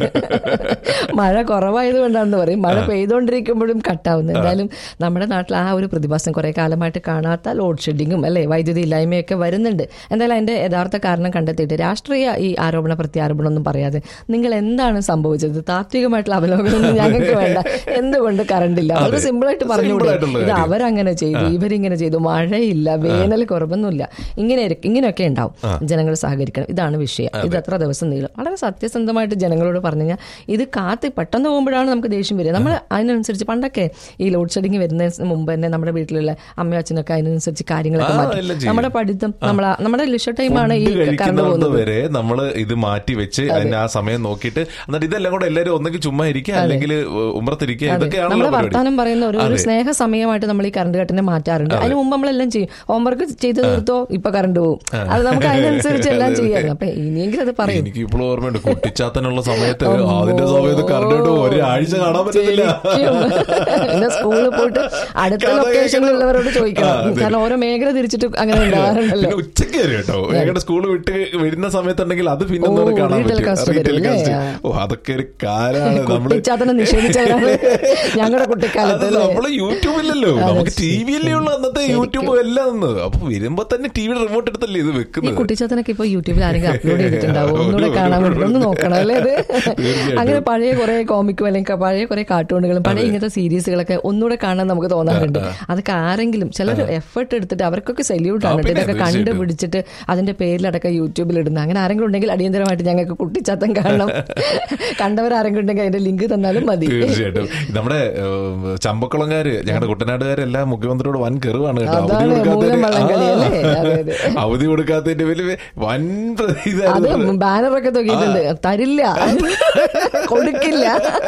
Speaker 2: മഴ കുറവായത് കൊണ്ടാണെന്ന് പറയും മഴ പെയ്തുകൊണ്ടിരിക്കുമ്പോഴും കട്ടാവുന്നു എന്തായാലും നമ്മുടെ നാട്ടിൽ ആ ഒരു പ്രതിഭാസം കുറെ കാലമായിട്ട് കാണാത്ത ലോഡ് ഷെഡിങ്ങും അല്ലെ വൈദ്യുതി ഇല്ലായ്മയൊക്കെ വരുന്നുണ്ട് എന്തായാലും അതിന്റെ യഥാർത്ഥ കാരണം കണ്ടെത്തിയിട്ട് രാഷ്ട്രീയ ഈ ആരോപണ പ്രത്യാരോപണം ഒന്നും പറയാതെ നിങ്ങൾ എന്താണ് സംഭവിച്ചത് താത്വികമായിട്ടുള്ള അവലോകനം ഞങ്ങൾക്ക് വേണ്ട എന്തുകൊണ്ട് കറണ്ട് ഇല്ല വളരെ സിമ്പിൾ ആയിട്ട് പറഞ്ഞുകൂടെ
Speaker 1: Simple ആയിട്ടുള്ള
Speaker 2: ഇത്
Speaker 1: കാര്യം.
Speaker 2: അവരങ്ങനെ ചെയ്തു ഇവരിങ്ങനെ ചെയ്തു മഴയില്ല വേനൽ കുറവൊന്നുമില്ല ഇങ്ങനെ ഇരി- ഇങ്ങനെയൊക്കെ ഉണ്ടാവും ജനങ്ങൾ സഹകരിക്കണം ഇതാണ് വിഷയം ഇത് എത്ര ദിവസം നീളും വളരെ സത്യസന്ധമായിട്ട് ജനങ്ങളോട് പറഞ്ഞു കഴിഞ്ഞാൽ ഇത് കാത്ത് പെട്ടെന്ന് പോകുമ്പോഴാണ് നമുക്ക് ദേഷ്യം വരിക നമ്മൾ അതിനനുസരിച്ച് പണ്ടൊക്കെ ഈ ലോഡ് ഷെഡിങ് വരുന്നതിന് മുമ്പ് തന്നെ നമ്മുടെ വീട്ടിലുള്ള അമ്മയും അച്ഛനൊക്കെ അതിനനുസരിച്ച് കാര്യങ്ങളൊക്കെ
Speaker 1: ആ,
Speaker 2: മാറ്റി
Speaker 1: എല്ലാം ചെയ്യും.
Speaker 2: നമ്മുടെ പഠിത്തം നമ്മളെ നമ്മുടെ ലിഷ ടൈമാണ് ഈ
Speaker 1: ഫുഡ്
Speaker 2: കറണ്ട്
Speaker 1: കഴിക്കുന്നത്
Speaker 2: പോകുന്നത്
Speaker 1: വരെ നമ്മൾ ഇത് മാറ്റി വെച്ച് അതിന് ആ സമയം നോക്കിയിട്ട് എന്നിട്ട് ഇതെല്ലാം കൂടെ എല്ലാവരും ഒന്നെങ്കിൽ ചുമ്മാ ഇരിക്കുക അല്ലെങ്കിൽ ഉമ്മറത്തിരിക്കുക ഇതൊക്കെയാണല്ലോ
Speaker 2: നമ്മളെ
Speaker 1: പരിപാടി
Speaker 2: വർത്താനം പറയുന്ന ഒരു ഒരു
Speaker 1: അതെ.
Speaker 2: സ്നേഹ സമയമായിട്ട് നമ്മൾ ഈ കറണ്ട് കട്ടിനെ മാറ്റാറുണ്ട് അതിന് മുമ്പ് നമ്മളെല്ലാം ചെയ്യും ഹോംവർക്ക് ചെയ്ത് തീർത്തോ ഇപ്പൊ കറണ്ട് പോകും അത് നമുക്ക് അതിനനുസരിച്ച് എല്ലാം ചെയ്യാറുണ്ട് അപ്പൊ ഇനിയെങ്കിലും അത് പറയും
Speaker 1: എനിക്ക് ഇപ്പോഴും ഓർമ്മയുണ്ട് കുട്ടിച്ചാത്തനുള്ള സമയത്ത് അതിന്റെ സമയത്ത് കറണ്ട് ഒരാഴ്ച കാണാൻ പറ്റത്തില്ല
Speaker 2: ശരിക്കും. പിന്നെ സ്കൂളിൽ പോയിട്ട് അടുത്ത
Speaker 1: കഥ
Speaker 2: ലൊക്കേഷനിലുള്ളവരോട് ചോദിക്കണം
Speaker 1: ആ, അതെ.
Speaker 2: കാരണം ഓരോ മേഖല തിരിച്ചിട്ട് അങ്ങനെ ഉണ്ടാവാറുണ്ടല്ലോ
Speaker 1: പിന്നെ ഉച്ചയ്ക്ക് വരും കേട്ടോ ഞങ്ങളുടെ സ്കൂൾ വിട്ട് വരുന്ന സമയത്തുണ്ടെങ്കിൽ അത് പിന്നെ ഒന്നുകൂടെ
Speaker 2: ഓ,
Speaker 1: കാണാൻ
Speaker 2: re-telecast
Speaker 1: പറ്റും
Speaker 2: വരും
Speaker 1: Re-telecast.
Speaker 2: അല്ലേ?
Speaker 1: ഓ അതൊക്കെ ഒരു കാലാണ് നമ്മള്
Speaker 2: കുട്ടിച്ചാത്തനെ നിഷേധിച്ചവരാണ് ഞങ്ങളുടെ കുട്ടിക്കാലത്ത്
Speaker 1: അത്
Speaker 2: അല്ലേ?
Speaker 1: നമ്മള് യൂട്യൂബില്ലല്ലോ നമുക്ക് ടി വിയിലേ ഉള്ളൂ അന്നത്തെ യൂട്യൂബ് എല്ലാം അന്ന് അപ്പൊ വരുമ്പോ തന്നെ ടി വിയുടെ റിമോട്ട് എടുത്തല്ലേ ഇത്
Speaker 2: ഈ
Speaker 1: വെക്കുന്നത്
Speaker 2: കുട്ടിച്ചാത്തനൊക്കെ ഇപ്പൊ യൂട്യൂബിൽ ആരെങ്കിലും അപ്ലോഡ് ചെയ്തിട്ടുണ്ടാവും ഒന്നുകൂടെ
Speaker 1: ഒരു-
Speaker 2: കാണാൻ
Speaker 1: ഒരു-
Speaker 2: വേണ്ടി ഒന്ന് നോക്കണം അല്ലേ അത്
Speaker 1: തീർച്ചയായിട്ടും.
Speaker 2: അങ്ങനെ പഴയ കുറെ കോമിക്കും അല്ലെങ്കിൽ പഴയ കുറെ കാർട്ടൂണുകളും പഴയ ഇങ്ങനത്തെ സീരീസുകളൊക്കെ ഒന്നുകൂടെ കാണാൻ നമുക്ക് തോന്നാറുണ്ട് അതൊക്കെ ആരെങ്കിലും ചിലർ എഫേർട്ട് എടുത്തിട്ട് അവർക്കൊക്കെ സല്യൂട്ട് ആണ്
Speaker 1: ആ, പിന്നെ
Speaker 2: ഇതൊക്കെ
Speaker 1: തീർച്ചയായിട്ടും.
Speaker 2: കണ്ടുപിടിച്ചിട്ട് അതിന്റെ പേരിലടക്കം യൂട്യൂബിൽ ഇടുന്ന അങ്ങനെ ആരെങ്കിലും ഉണ്ടെങ്കിൽ അടിയന്തരമായിട്ട് ഞങ്ങൾക്ക് കുട്ടിച്ചാത്തൻ കാണണം കണ്ടവരാരെങ്കിലും ഉണ്ടെങ്കിൽ അതിന്റെ ലിങ്ക് തന്നാലും മതി
Speaker 1: തീർച്ചയായിട്ടും നമ്മുടെ ഏഹ്, ചമ്പക്കുളംകാര് ഞങ്ങളുടെ കുട്ടനാട്ടുകാരെല്ലാം മുഖ്യമന്ത്രിയോട് വൻ കെറുവാണ് കേട്ടോ അവധി
Speaker 2: അതാണ്
Speaker 1: കൊടുക്കാത്തതിന്റെ-
Speaker 2: മൂലം വള്ളംകളി
Speaker 1: ആ.
Speaker 2: അല്ലേ? അതെ, അതെ.
Speaker 1: അവധി കൊടുക്കാത്തതിന്റെ വലിയ വൻ പ്ര-
Speaker 2: അത്
Speaker 1: ഇതായിരുന്നു
Speaker 2: ബാനറൊക്കെ തൂക്കിയിട്ടുണ്ട് തരില്ല കൊടുക്കില്ല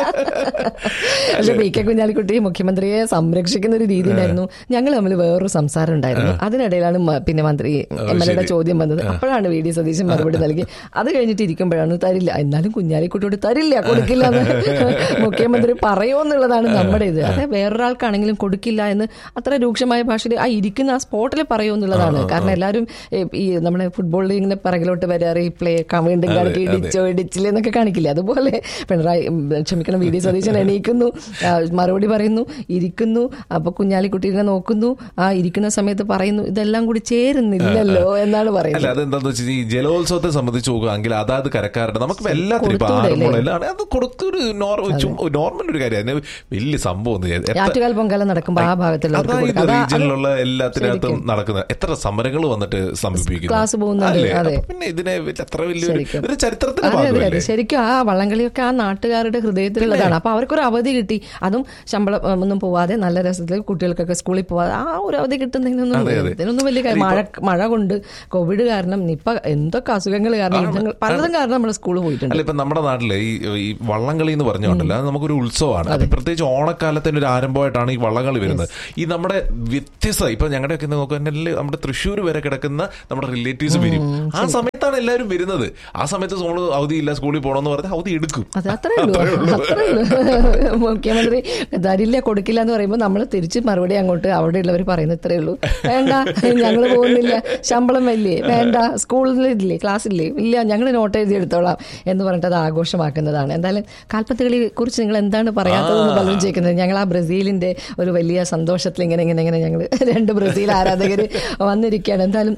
Speaker 2: പക്ഷെ പി കെ കുഞ്ഞാലിക്കുട്ടി മുഖ്യമന്ത്രിയെ സംരക്ഷിക്കുന്ന ഒരു രീതി ഉണ്ടായിരുന്നു ഞങ്ങൾ തമ്മിൽ വേറൊരു സംസാരം ഉണ്ടായിരുന്നു അതിനിടയിലാണ് മ- പിന്നെ മന്ത്രി എം എൽ എയുടെ
Speaker 1: ശരി.
Speaker 2: ചോദ്യം വന്നത് അപ്പോഴാണ് വി ഡി സതീശൻ മറുപടി നൽകി അത് കഴിഞ്ഞിട്ട് ഇരിക്കുമ്പോഴാണ് തരില്ല എന്നാലും കുഞ്ഞാലിക്കുട്ടിയോട് തരില്ല കൊടുക്കില്ല എന്ന് മുഖ്യമന്ത്രി പറയുമെന്നുള്ളതാണ് നമ്മുടെ ഇത് അതെ വേറൊരാൾക്കാണെങ്കിലും കൊടുക്കില്ല എന്ന് അത്ര രൂക്ഷമായ ഭാഷയിൽ ആ ഇരിക്കുന്ന ആ സ്പോട്ടിൽ പറയുമെന്നുള്ളതാണ് കാരണം എല്ലാവരും ഏ, ഈ നമ്മുടെ ഫുട്ബോളിൽ ഇങ്ങനെ പിറകിലോട്ട് വരാ റീപ്ലേ വീണ്ടും കാണിക്കും ഇടിച്ചോ ഇടിച്ചില്ലേ എന്നൊക്കെ കാണിക്കില്ലേ അതുപോലെ പിണറായി ഉം, ക്ഷമിക്കണം വി ഡി സതീശൻ എണീക്കുന്നു ആ, മറുപടി പറയുന്നു ഇരിക്കുന്നു അപ്പൊ കുഞ്ഞാലിക്കുട്ടീനെ നോക്കുന്നു ആ ഇരിക്കുന്ന സമയത്ത് പറയുന്നു ഇതെല്ലാം കൂടി ചേരുന്നില്ലല്ലോ എന്നാണ്
Speaker 1: അല്ല
Speaker 2: പറയുന്നത്
Speaker 1: അതെന്താന്ന് വെച്ചാൽ ഈ ജലോത്സവത്തെ സംബന്ധിച്ച് നോക്കുകയാണെങ്കിൽ അതാത് കരക്കാരുടെ നമുക്ക് എല്ലാത്തിനും ഇപ്പൊ
Speaker 2: കൊടുത്തൂടെ അല്ലേ?
Speaker 1: ആറുമുളയിലാണ് അത് കൊടുത്തൊരു നോർമൽ ഒരു കാര്യം അതിന് വലിയ സംഭവം ഒന്നും ചെയ്യ- എത്ര-
Speaker 2: ആറ്റുകാൽ പൊങ്കാല നടക്കുമ്പോൾ ആ ഭാഗത്തുള്ളവർക്ക്
Speaker 1: അതാ ഇത്
Speaker 2: കൊടുക്കുക. അതാ-
Speaker 1: റീജിയനിലുള്ള എല്ലാത്തിനകത്തും നടക്കുന്ന എത്ര സമരങ്ങൾ വന്നിട്ട് സംഭവിപ്പിക്കുന്നു
Speaker 2: ക്ലാസ് പോകുന്നുണ്ട്,
Speaker 1: അല്ലേ?
Speaker 2: അതെ.
Speaker 1: അപ്പൊ പിന്നെ ഇതിനെ വലിയ- അത്ര വലിയൊരു
Speaker 2: ശരിക്കും.
Speaker 1: ഒരു ചരിത്രത്തിന്റെ
Speaker 2: അതെ അതെ അതെ
Speaker 1: ഭാഗമല്ലേ
Speaker 2: ശരിക്കും ആ വള്ളംകളിയൊക്കെ ആ നാട്ടുകാരുടെ ഹൃദയത്തിലുള്ളതാണ് അപ്പൊ അവർക്കൊരു അവധി കിട്ടി അതും ശമ്പളം ഉം, ഒന്നും പോവാതെ നല്ല രസത്തിൽ കുട്ടികൾക്കൊക്കെ സ്കൂളിൽ പോവാതെ ആ ഒരു അവധി കിട്ടുന്നതിനൊന്നും
Speaker 1: അതെ, അതെ.
Speaker 2: ഇതിനൊന്നും വലിയ കാര്യം മഴ മഴ കൊണ്ട് കോവിഡ് കാരണം നിപ്പ എന്തൊക്കെ അസുഖങ്ങൾ കാരണം യുദ്ധങ്ങൾ പലതും കാരണം നമ്മൾ സ്കൂളിൽ പോയിട്ടുണ്ട്
Speaker 1: അല്ല ഇപ്പൊ നമ്മുടെ നാട്ടില് ഈ ഈ വള്ളംകളി എന്ന് പറഞ്ഞുകൊണ്ടല്ലോ അത് നമുക്കൊരു ഉത്സവമാണ് അപ്പൊ പ്രത്യേകിച്ച് ഓണക്കാലത്തിന്റെ ഒരു ആരംഭമായിട്ടാണ് ഈ വള്ളംകളി വരുന്നത് ഈ നമ്മുടെ വ്യത്യസ്ത ഇപ്പൊ ഞങ്ങളുടെയൊക്കെ നോക്കുകയാണെങ്കിൽ നമ്മുടെ തൃശ്ശൂർ വരെ കിടക്കുന്ന നമ്മുടെ റിലേറ്റീവ്സ് വരും ആ സമയത്താണ് എല്ലാവരും വരുന്നത് ആ സമയത്ത് നമ്മൾ അവധിയില്ല സ്കൂളിൽ പോകണമെന്ന് പറഞ്ഞാൽ അവധി എടുക്കും
Speaker 2: അത് അത്രേ ഉള്ളൂ അത്രേ ഉള്ളൂ മുഖ്യമന്ത്രി തരില്ല കൊടുക്കില്ല എന്ന് പറയുമ്പോൾ നമ്മൾ തിരിച്ച് മറുപടി അങ്ങോട്ട് അവിടെയുള്ളവർ പറയുന്നത് ഇത്രേ ഉള്ളൂ വേണ്ട ഞങ്ങൾ പോകുന്നില്ല ശമ്പളം വലിയ വേണ്ട സ്കൂളിൽ ഇല്ലേ ക്ലാസ്സില്ലേ ഇല്ല ഞങ്ങൾ നോട്ട് എഴുതി എടുത്തോളാം എന്ന് പറഞ്ഞിട്ട് അത് ആഘോഷമാക്കുന്നതാണ് എന്തായാലും കാൽപ്പത്തുകളെ കുറിച്ച് നിങ്ങൾ എന്താണ് പറയാത്തതെന്ന് പലരും ചോദിക്കുന്നത് ഞങ്ങൾ ആ ബ്രസീലിന്റെ ഒരു വലിയ സന്തോഷത്തിൽ ഇങ്ങനെ ഇങ്ങനെ ഇങ്ങനെ ഞങ്ങൾ രണ്ട് ബ്രസീൽ ആരാധകർ വന്നിരിക്കുകയാണ് എന്തായാലും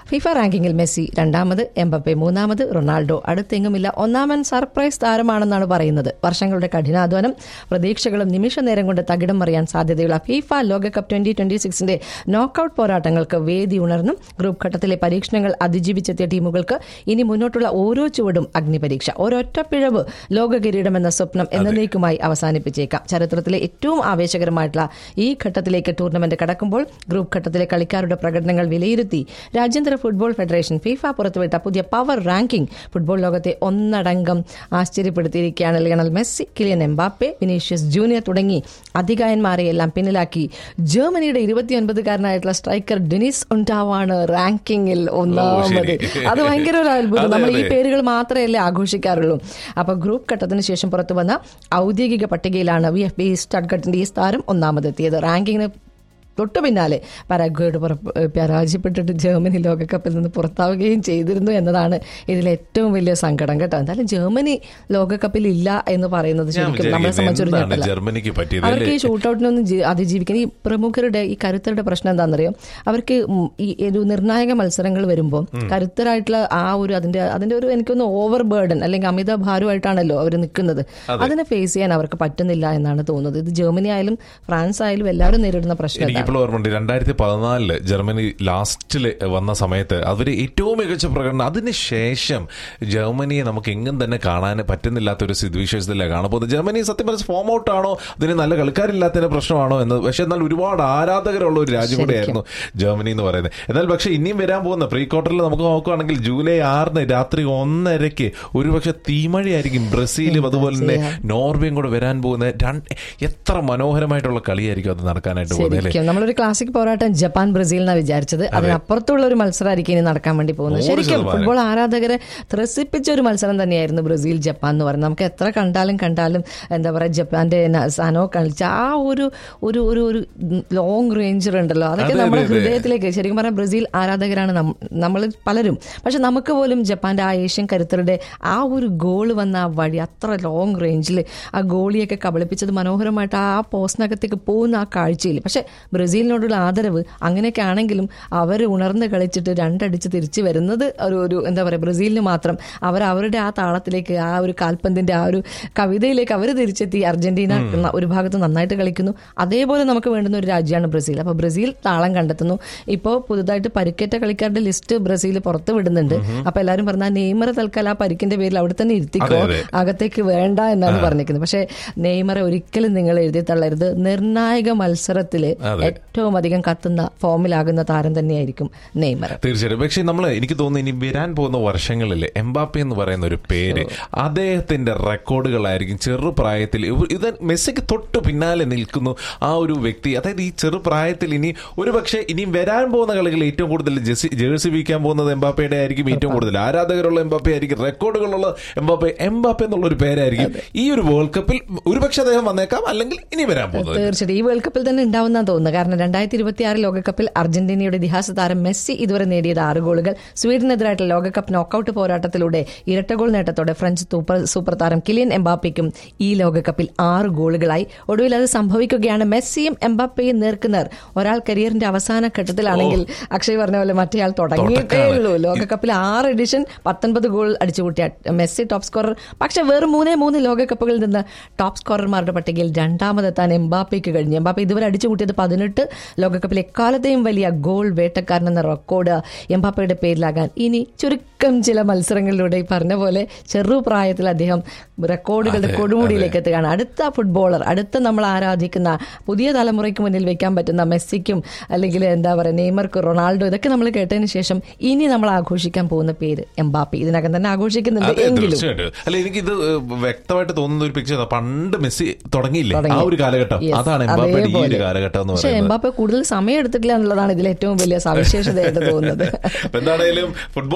Speaker 2: ഫിഫ റാങ്കിങ്ങിൽ മെസ്സി രണ്ടാമത് എംബപ്പെ മൂന്നാമത് റൊണാൾഡോ അടുത്തെങ്ങുമില്ല ഒന്നാമൻ സർപ്രൈസ് താരമാണെന്നാണ് പറയുന്നത് വർഷങ്ങളുടെ കഠിനാധ്വാനം പ്രതീക്ഷകളും നിമിഷ നേരം കൊണ്ട് തകിടം മറിയാൻ സാധ്യതയുള്ള ഫിഫ ലോകകപ്പ് ട്വന്റി ട്വന്റി സിക്സിന്റെ നോക്കൌട്ട് പോരാട്ടങ്ങൾക്ക് വേദി ഉണർന്നും ഗ്രൂപ്പ് ഘട്ടത്തിലെ പരീക്ഷണങ്ങൾ അതിജീവിച്ചെത്തിയ ടീമുകൾക്ക് ഇനി മുന്നോട്ടുള്ള ഓരോ ചുവടും അഗ്നിപരീക്ഷ ഒരൊറ്റ പിഴവ് ലോക കിരീടമെന്ന സ്വപ്നം എന്നേക്കുമായി അവസാനിപ്പിച്ചേക്കാം ചരിത്രത്തിലെ ഏറ്റവും ആവേശകരമായിട്ടുള്ള ഈ ഘട്ടത്തിലേക്ക് ടൂർണമെന്റ് കടക്കുമ്പോൾ ഗ്രൂപ്പ് ഘട്ടത്തിലെ കളിക്കാരുടെ പ്രകടനങ്ങൾ വിലയിരുത്തി രാജ്യാന്തര ഫുട്ബോൾ ഫെഡറേഷൻ ഫിഫ പുറത്തുവിട്ട പുതിയ പവർ റാങ്കിംഗ് ഫുട്ബോൾ ലോകത്തെ ഒന്നടങ്കം ആശ്ചര്യപ്പെടുത്തിയിരിക്കുകയാണ് Lionel Messi Kylian Mbappe Vinicius Junior തുടങ്ങി അധികായന്മാരെയെല്ലാം പിന്നിലാക്കി ജർമ്മനിയുടെ ഇരുപത്തിയൊൻപതുകാരനായിട്ടുള്ള സ്ട്രൈക്കർ ഡെനിസ് ഉണ്ടാവാണ് റാങ്കിങ്ങിൽ ഒന്നാമത്
Speaker 1: ശരി.
Speaker 2: അത് ഭയങ്കര ഒരു അത്ഭുതം
Speaker 1: അതെ,
Speaker 2: നമ്മൾ ഈ
Speaker 1: അതെ.
Speaker 2: പേരുകൾ മാത്രമല്ലേ ആഘോഷിക്കാറുള്ളൂ അപ്പൊ ഗ്രൂപ്പ് ഘട്ടത്തിന് ശേഷം പുറത്തു വന്ന ഔദ്യോഗിക പട്ടികയിലാണ് വി എഫ് ബി സ്റ്റഡ്ഘട്ടിന്റെ ഈ താരം ഒന്നാമതെത്തിയത് റാങ്കിങ്ങിന് തൊട്ടു പിന്നാലെ പരാഗ്വയോട് പുറപ്പ് പരാജയപ്പെട്ടിട്ട് ജർമ്മനി ലോകകപ്പിൽ നിന്ന് പുറത്താവുകയും ചെയ്തിരുന്നു എന്നതാണ് ഇതിലെ ഏറ്റവും വലിയ സങ്കടം കേട്ടോ എന്തായാലും ജർമ്മനി ലോകകപ്പിൽ ഇല്ല എന്ന് പറയുന്നത്
Speaker 1: ഞാൻ
Speaker 2: ശരിക്കും നമ്മളെ
Speaker 1: വിചാരിക്കുന്നത്
Speaker 2: സംബന്ധിച്ചൊരു
Speaker 1: എന്താണ്
Speaker 2: ഞെട്ടല
Speaker 1: ജർമ്മനിക്ക് പറ്റിയത്
Speaker 2: അവർക്ക്
Speaker 1: അല്ലേ?
Speaker 2: ഈ ഷൂട്ടൗട്ടിനൊന്നും ജി- അതിജീവിക്കാൻ ഈ പ്രമുഖരുടെ ഈ കരുത്തരുടെ പ്രശ്നം എന്താണെന്നറിയോ അവർക്ക് ഉം ഈ ഒരു നിർണായക മത്സരങ്ങൾ വരുമ്പോൾ കരുത്തരായിട്ടുള്ള ആ ഒരു അതിന്റെ അതിന്റെ ഒരു എനിക്കൊന്ന് ഓവർ ബേർഡൻ അല്ലെങ്കിൽ അമിത ഭാരമായിട്ടാണല്ലോ അവർ നിൽക്കുന്നത് അതിനെ ഫേസ് ചെയ്യാൻ അവർക്ക് പറ്റുന്നില്ല എന്നാണ് തോന്നുന്നത് ഇത് ജർമ്മനി ആയാലും ഫ്രാൻസ് ആയാലും എല്ലാവരും നേരിടുന്ന പ്രശ്നം ഇതാണ്.
Speaker 1: എനിക്കിപ്പോൾ ഓർമ്മയുണ്ട് രണ്ടായിരത്തി പതിനാലില് ജർമ്മനി ലാസ്റ്റിൽ വന്ന സമയത്ത് അവർ ഏറ്റവും മികച്ച പ്രകടനം അതിനുശേഷം ജർമ്മനിയെ നമുക്ക് എങ്ങും തന്നെ കാണാൻ പറ്റുന്നില്ലാത്ത ഒരു സ്ഥിതിവിശേഷത്തിലാണ് കാണാൻ പോകുന്നത് ജർമ്മനി സത്യം പറഞ്ഞ ഫോം ഔട്ട് ആണോ അതിന് നല്ല കളിക്കാരില്ലാത്തതിന് പ്രശ്നമാണോ എന്ന് പക്ഷെ എന്നാൽ ഒരുപാട് ആരാധകരുള്ള ഒരു രാജ്യം കൂടെയായിരുന്നു ജർമ്മനി എന്ന് പറയുന്നത് എന്നാൽ പക്ഷെ ഇനിയും വരാൻ പോകുന്ന പ്രീ ക്വാർട്ടറിൽ നമുക്ക് നോക്കുകയാണെങ്കിൽ ജൂലൈ ആറിന് രാത്രി ഒന്നരയ്ക്ക് ഒരുപക്ഷെ തീമഴയായിരിക്കും ബ്രസീലും അതുപോലെ തന്നെ നോർവേയും കൂടെ വരാൻ പോകുന്ന രണ്ട് എത്ര മനോഹരമായിട്ടുള്ള കളിയായിരിക്കും അത് നടക്കാനായിട്ട് പോകുന്നത് അല്ലേ
Speaker 2: ശരിക്കും നമ്മളൊരു ക്ലാസിക് പോരാട്ടം ജപ്പാൻ ബ്രസീലിനാണ് വിചാരിച്ചത് അതിനപ്പുറത്തുള്ള ഒരു മത്സരമായിരിക്കും ഇനി നടക്കാൻ വേണ്ടി പോകുന്നത്
Speaker 1: നൂറ്
Speaker 2: ശരിക്കും
Speaker 1: ശതമാനം.
Speaker 2: ഫുട്ബോൾ ആരാധകരെ ത്രസിപ്പിച്ച ഒരു മത്സരം തന്നെയായിരുന്നു ബ്രസീൽ ജപ്പാൻ എന്ന് പറയുന്നത് നമുക്ക് എത്ര കണ്ടാലും കണ്ടാലും എന്താ പറയുക ജപ്പാന്റെ ന- സനോ കളിച്ച ആ ഒരു ഒരു ഒരു ഒരു ലോങ് റേഞ്ചർ ഉണ്ടല്ലോ അതൊക്കെ
Speaker 1: അതെ,
Speaker 2: നമ്മുടെ
Speaker 1: അതെ, അതെ.
Speaker 2: ഹൃദയത്തിലേക്ക് ശരിക്കും പറഞ്ഞാൽ ബ്രസീൽ ആരാധകരാണ് നമ്മൾ പലരും പക്ഷെ നമുക്ക് പോലും ജപ്പാന്റെ ആ ഏഷ്യൻ കരുത്തരുടെ ആ ഒരു ഗോൾ വന്ന ആ വഴി അത്ര ലോങ് റേഞ്ചിൽ ആ ഗോളിയൊക്കെ കബളിപ്പിച്ചത് മനോഹരമായിട്ട് ആ പോസ്റ്റിനകത്തേക്ക് പോകുന്ന ആ കാഴ്ചയിൽ പക്ഷെ ബ്രസീലിനോടുള്ള ആദരവ് അങ്ങനെയൊക്കെ ആണെങ്കിലും അവർ ഉണർന്ന് കളിച്ചിട്ട് രണ്ടടിച്ച് തിരിച്ചു വരുന്നത് ഒരു ഒരു എന്താ പറയുക ബ്രസീലിന് മാത്രം അവർ അവരുടെ ആ താളത്തിലേക്ക് ആ ഒരു കാൽപന്തിന്റെ ആ ഒരു കവിതയിലേക്ക് അവർ തിരിച്ചെത്തി അർജന്റീന ന- ഒരു ഭാഗത്ത് നന്നായിട്ട് കളിക്കുന്നു അതേപോലെ നമുക്ക് വേണ്ടുന്ന ഒരു രാജ്യമാണ് ബ്രസീൽ അപ്പൊ ബ്രസീൽ താളം കണ്ടെത്തുന്നു ഇപ്പോൾ പുതുതായിട്ട് പരിക്കേറ്റ കളിക്കാരുടെ ലിസ്റ്റ് ബ്രസീൽ പുറത്ത് വിടുന്നുണ്ട് അപ്പൊ എല്ലാവരും പറഞ്ഞാൽ നെയ്മറെ തൽക്കാലം ആ പരിക്കിന്റെ പേരിൽ അവിടെ തന്നെ ഇരുത്തിക്കോ
Speaker 1: അതെ, അതെ.
Speaker 2: അകത്തേക്ക് വേണ്ട എന്നാണ് പറഞ്ഞിരിക്കുന്നത് പക്ഷേ നെയ്മറെ ഒരിക്കലും നിങ്ങൾ എഴുതി തള്ളരുത് നിർണായക മത്സരത്തില്
Speaker 1: അതെ.
Speaker 2: ഏറ്റവും അധികം കത്തുന്ന ഫോമിലാകുന്ന താരം തന്നെയായിരിക്കും നെയ്മർ
Speaker 1: തീർച്ചയായിട്ടും പക്ഷെ നമ്മൾ എനിക്ക് തോന്നുന്നു ഇനി വരാൻ പോകുന്ന വർഷങ്ങളിൽ എംബാപ്പെ എന്ന് പറയുന്ന ഒരു പേര് അദ്ദേഹത്തിന്റെ റെക്കോർഡുകളായിരിക്കും ചെറുപ്രായത്തിൽ ഇവ- ഇത് മെസ്സിക്ക് തൊട്ട് പിന്നാലെ നിൽക്കുന്നു ആ ഒരു വ്യക്തി അതായത് ഈ ചെറുപ്രായത്തിൽ ഇനി ഒരു പക്ഷേ ഇനി വരാൻ പോകുന്ന കളികളിൽ ഏറ്റവും കൂടുതൽ ജെസി ജേഴ്സി വീക്കാൻ പോകുന്നത് എംബാപ്പയുടെ ആയിരിക്കും ഏറ്റവും കൂടുതൽ ആരാധകരുള്ള എംബാപ്പെ ആയിരിക്കും റെക്കോർഡുകളുള്ള എംബാപ്പെ എംബാപ്പെ എന്നുള്ള ഒരു പേരായിരിക്കും ഈ ഒരു വേൾഡ് കപ്പിൽ ഒരുപക്ഷെ അദ്ദേഹം വന്നേക്കാം അല്ലെങ്കിൽ ഇനി വരാൻ പോകുന്നത്
Speaker 2: തീർച്ചയായിട്ടും ഈ വേൾഡ് കപ്പിൽ തന്നെ ഉണ്ടാവുന്ന തോന്നുന്നു കാരണം രണ്ടായിരത്തി ഇരുപത്തി ആറ് ലോകകപ്പിൽ അർജന്റീനയുടെ ഇതിഹാസ താരം മെസ്സി ഇതുവരെ നേടിയത് ആറ് ഗോളുകൾ സ്വീഡനെതിരായിട്ടുള്ള ലോകകപ്പ് നോക്കൌട്ട് പോരാട്ടത്തിലൂടെ ഇരട്ട ഗോൾ നേട്ടത്തോടെ ഫ്രഞ്ച് സൂപ്പർ സൂപ്പർ താരം കിലിയൻ എംബാപ്പയ്ക്കും ഈ ലോകകപ്പിൽ ആറ് ഗോളുകളായി ഒടുവിൽ അത് സംഭവിക്കുകയാണ് മെസ്സിയും എംബാപ്പയും നേർക്കുനേർ ഒരാൾ കരിയറിന്റെ അവസാന ഘട്ടത്തിലാണെങ്കിൽ അക്ഷയ് പറഞ്ഞ പോലെ മറ്റേയാൾ തുടങ്ങിയിട്ടേ
Speaker 1: തുടക്കാണ്.
Speaker 2: ഉള്ളൂ ലോകകപ്പിൽ ആറ് എഡിഷൻ പത്തൊൻപത് ഗോൾ അടിച്ചുകൂട്ടിയ മെസ്സി ടോപ്പ് സ്കോറർ പക്ഷെ വെറും മൂന്നേ മൂന്ന് ലോകകപ്പുകളിൽ നിന്ന് ടോപ്പ് സ്കോറർമാരുടെ പട്ടികയിൽ രണ്ടാമതെത്താൻ എംബാപ്പയ്ക്ക് കഴിഞ്ഞു എംബാപ്പ ഇതുവരെ അടിച്ചുകൂട്ടിയത് പതിനെട്ട് ലോകകപ്പിൽ എക്കാലത്തെയും വലിയ ഗോൾ വേട്ടക്കാരൻ എന്ന റെക്കോർഡ് എംബാപ്പയുടെ പേരിലാകാൻ ഇനി ചുരുക്കം ചില മത്സരങ്ങളിലൂടെ ഈ പറഞ്ഞ പോലെ ചെറുപ്രായത്തിൽ അദ്ദേഹം റെക്കോർഡുകളുടെ കൊടുമുടിയിലേക്ക് എത്തുകയാണ് അടുത്ത ഫുട്ബോളർ അടുത്ത നമ്മൾ ആരാധിക്കുന്ന പുതിയ തലമുറയ്ക്ക് മുന്നിൽ വെക്കാൻ പറ്റുന്ന മെസ്സിക്കും അല്ലെങ്കിൽ എന്താ പറയുക നെയ്മർക്ക് റൊണാൾഡോ ഇതൊക്കെ നമ്മൾ കേട്ടതിന് ശേഷം ഇനി നമ്മൾ ആഘോഷിക്കാൻ പോകുന്ന പേര് എംബാപ്പി ഇതിനകം തന്നെ ആഘോഷിക്കുന്നുണ്ട്
Speaker 1: അതെ
Speaker 2: എങ്കിലും
Speaker 1: തീർച്ചയായിട്ടും അല്ല എനിക്ക് ഇത് വ്യക്തമായിട്ട് തോന്നുന്ന ഒരു പിക്ചർ പണ്ട് മെസ്സി തുടങ്ങിയില്ലേ ആ
Speaker 2: തുടങ്ങി.
Speaker 1: ഒരു കാലഘട്ടം
Speaker 2: Yes,
Speaker 1: അതാണ് എംബാപ്പയുടെ ഈ ഒരു
Speaker 2: അതേപോലെ.
Speaker 1: കാലഘട്ടം എന്ന്
Speaker 2: പക്ഷെ
Speaker 1: പറയുന്നത്
Speaker 2: എംബാപ്പെ കൂടുതൽ സമയം എടുത്തിട്ടില്ല എന്നുള്ളതാണ് ഇതിൽ ഏറ്റവും വലിയ സവിശേഷതയായിട്ട് തോന്നുന്നത്
Speaker 1: അപ്പൊ എന്താണേലും ഫുട്ബോൾ ലോകത്തിൽ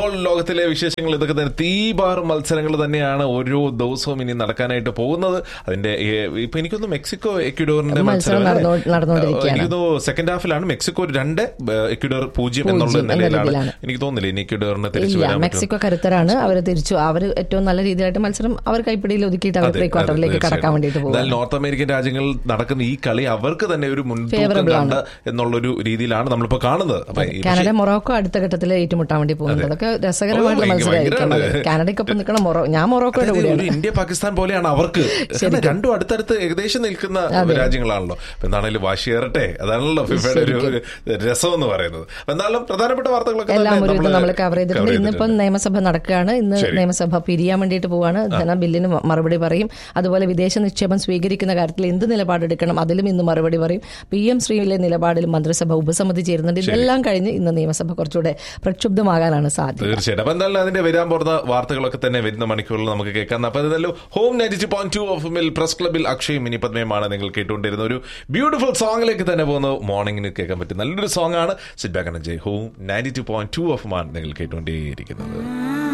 Speaker 1: കേരളത്തിലെ വിശേഷങ്ങൾ ഇതൊക്കെ തന്നെ തീപാർ മത്സരങ്ങൾ തന്നെയാണ് ഓരോ ദിവസവും ഇനി നടക്കാനായിട്ട് പോകുന്നത് അതിന്റെ ഏ, ഇപ്പൊ എനിക്കൊന്ന് മെക്സിക്കോ എക്യുഡോറിന്റെ
Speaker 2: മത്സരം നടന്നോ- നടന്നുകൊണ്ടിരിക്കുകയാണ്.
Speaker 1: എനിക്ക് തോന്നുന്നു സെക്കൻഡ് ഹാഫിലാണ് മെക്സിക്കോ രണ്ട് ഏ, എക്യുഡോർ പൂജ്യം എന്നുള്ള
Speaker 2: പൂജ്യം എന്ന
Speaker 1: നിലയിലാണ്
Speaker 2: രീതിയിലാണ്.
Speaker 1: എനിക്ക് തോന്നുന്നില്ല ഇനി എക്യുഡോറിന് തിരിച്ചു
Speaker 2: ഇല്ല
Speaker 1: വരാൻ പറ്റും
Speaker 2: മെക്സിക്കോ കരുത്തരാണ് അവർ തിരിച്ചു അവർ ഏറ്റവും നല്ല രീതിയിലായിട്ട് മത്സരം അവർ കൈപ്പിടിയിൽ ഒതുക്കിയിട്ട് അവർ പ്രീ ക്വാർട്ടറിലേക്ക് കടക്കാൻ വേണ്ടിയിട്ട് പോകും
Speaker 1: എന്നാൽ നോർത്ത് അമേരിക്കൻ രാജ്യങ്ങളിൽ നടക്കുന്ന ഈ കളി അവർക്ക് തന്നെ ഒരു മുൻതൂക്കം
Speaker 2: Favourable
Speaker 1: കണ്ട് എന്നുള്ളൊരു രീതിയിലാണ് നമ്മളിപ്പോ കാണുന്നത് അപ്പൊ ഈ
Speaker 2: കാനഡ മൊറോക്കോ അടുത്ത ഘട്ടത്തിൽ ഏറ്റുമുട്ടാൻ വേണ്ടി പോകുന്നുണ്ട് അതൊക്കെ രസകരമായിട്ടുള്ള
Speaker 1: ഓ,
Speaker 2: മത്സരമായിരിക്കും
Speaker 1: ഭയങ്കരമാണ്.
Speaker 2: അത് കാനഡയ്ക്കൊപ്പം നിൽക്കണം മൊറോ ഞാൻ മൊറോക്കോയുടെ
Speaker 1: അതായത്
Speaker 2: കൂടെയാണ്
Speaker 1: ഒരു ഇന്ത്യ പാകിസ്ഥാൻ പോലെയാണ് അവർക്ക് കാരണം രണ്ടും അടുത്തടുത്ത് ഏകദേശം നിൽക്കുന്ന രാജ്യങ്ങളാണല്ലോ അപ്പൊ എന്താണെങ്കിലും വാശിയേറട്ടെ അതാണല്ലോ ഫിഫയുടെ ഒരു ഒരു രസം എന്ന് പറയുന്നത് അപ്പൊ എന്തായാലും പ്രധാനപ്പെട്ട വാർത്തകളൊക്കെ
Speaker 2: എല്ലാം
Speaker 1: തന്നെ
Speaker 2: ഒരു ഇത്
Speaker 1: നമ്മള്
Speaker 2: നമ്മൾ കവർ ചെയ്തിട്ടുണ്ട്
Speaker 1: cover
Speaker 2: ഇന്നിപ്പം
Speaker 1: ചെയ്തിട്ടുണ്ട്.
Speaker 2: നിയമസഭ നടക്കുകയാണ് ഇന്ന് നിയമസഭ പിരിയാൻ വേണ്ടിയിട്ട് പോവാണ് ധന ബില്ലിന് മ- മറുപടി പറയും അതുപോലെ വിദേശ നിക്ഷേപം സ്വീകരിക്കുന്ന കാര്യത്തിൽ എന്ത് നിലപാടെടുക്കണം അതിലും ഇന്ന് മറുപടി പറയും പി എം ശ്രീയിലെ നിലപാടിലും മന്ത്രിസഭ ഉപസമിതി ചേരുന്നുണ്ട് ഇതെല്ലാം കഴിഞ്ഞ് ഇന്ന് നിയമസഭ കുറച്ചുകൂടെ പ്രക്ഷുബ്ധമാകാനാണ് സാധ്യത
Speaker 1: തീർച്ചയായിട്ടും അപ്പൊ എന്തായാലും അതിന്റെ വരാൻ പോകുന്ന വാർത്തകളൊക്കെ തന്നെ വരുന്ന മണിക്കൂറിൽ നമുക്ക് കേൾക്കാം അപ്പൊ എന്തായാലും home ninety point two F മിൽ പ്രസ് ക്ലബിൽ അക്ഷയും ഇനി പത്മയുമാണ് നിങ്ങൾ കേട്ടുകൊണ്ടിരുന്ന ഒരു ബ്യൂട്ടിഫുൾ സോങ്ങിലേക്ക് തന്നെ പോകുന്ന മോർണിംഗിന് കേൾക്കാൻ പറ്റും നല്ലൊരു സോങ് ആണ് സിറ്റ് ബാക്ക് ജയ് home ninety two point two F M നിങ്ങൾ കേട്ടുകൊണ്ടേയിരിക്കുന്നത്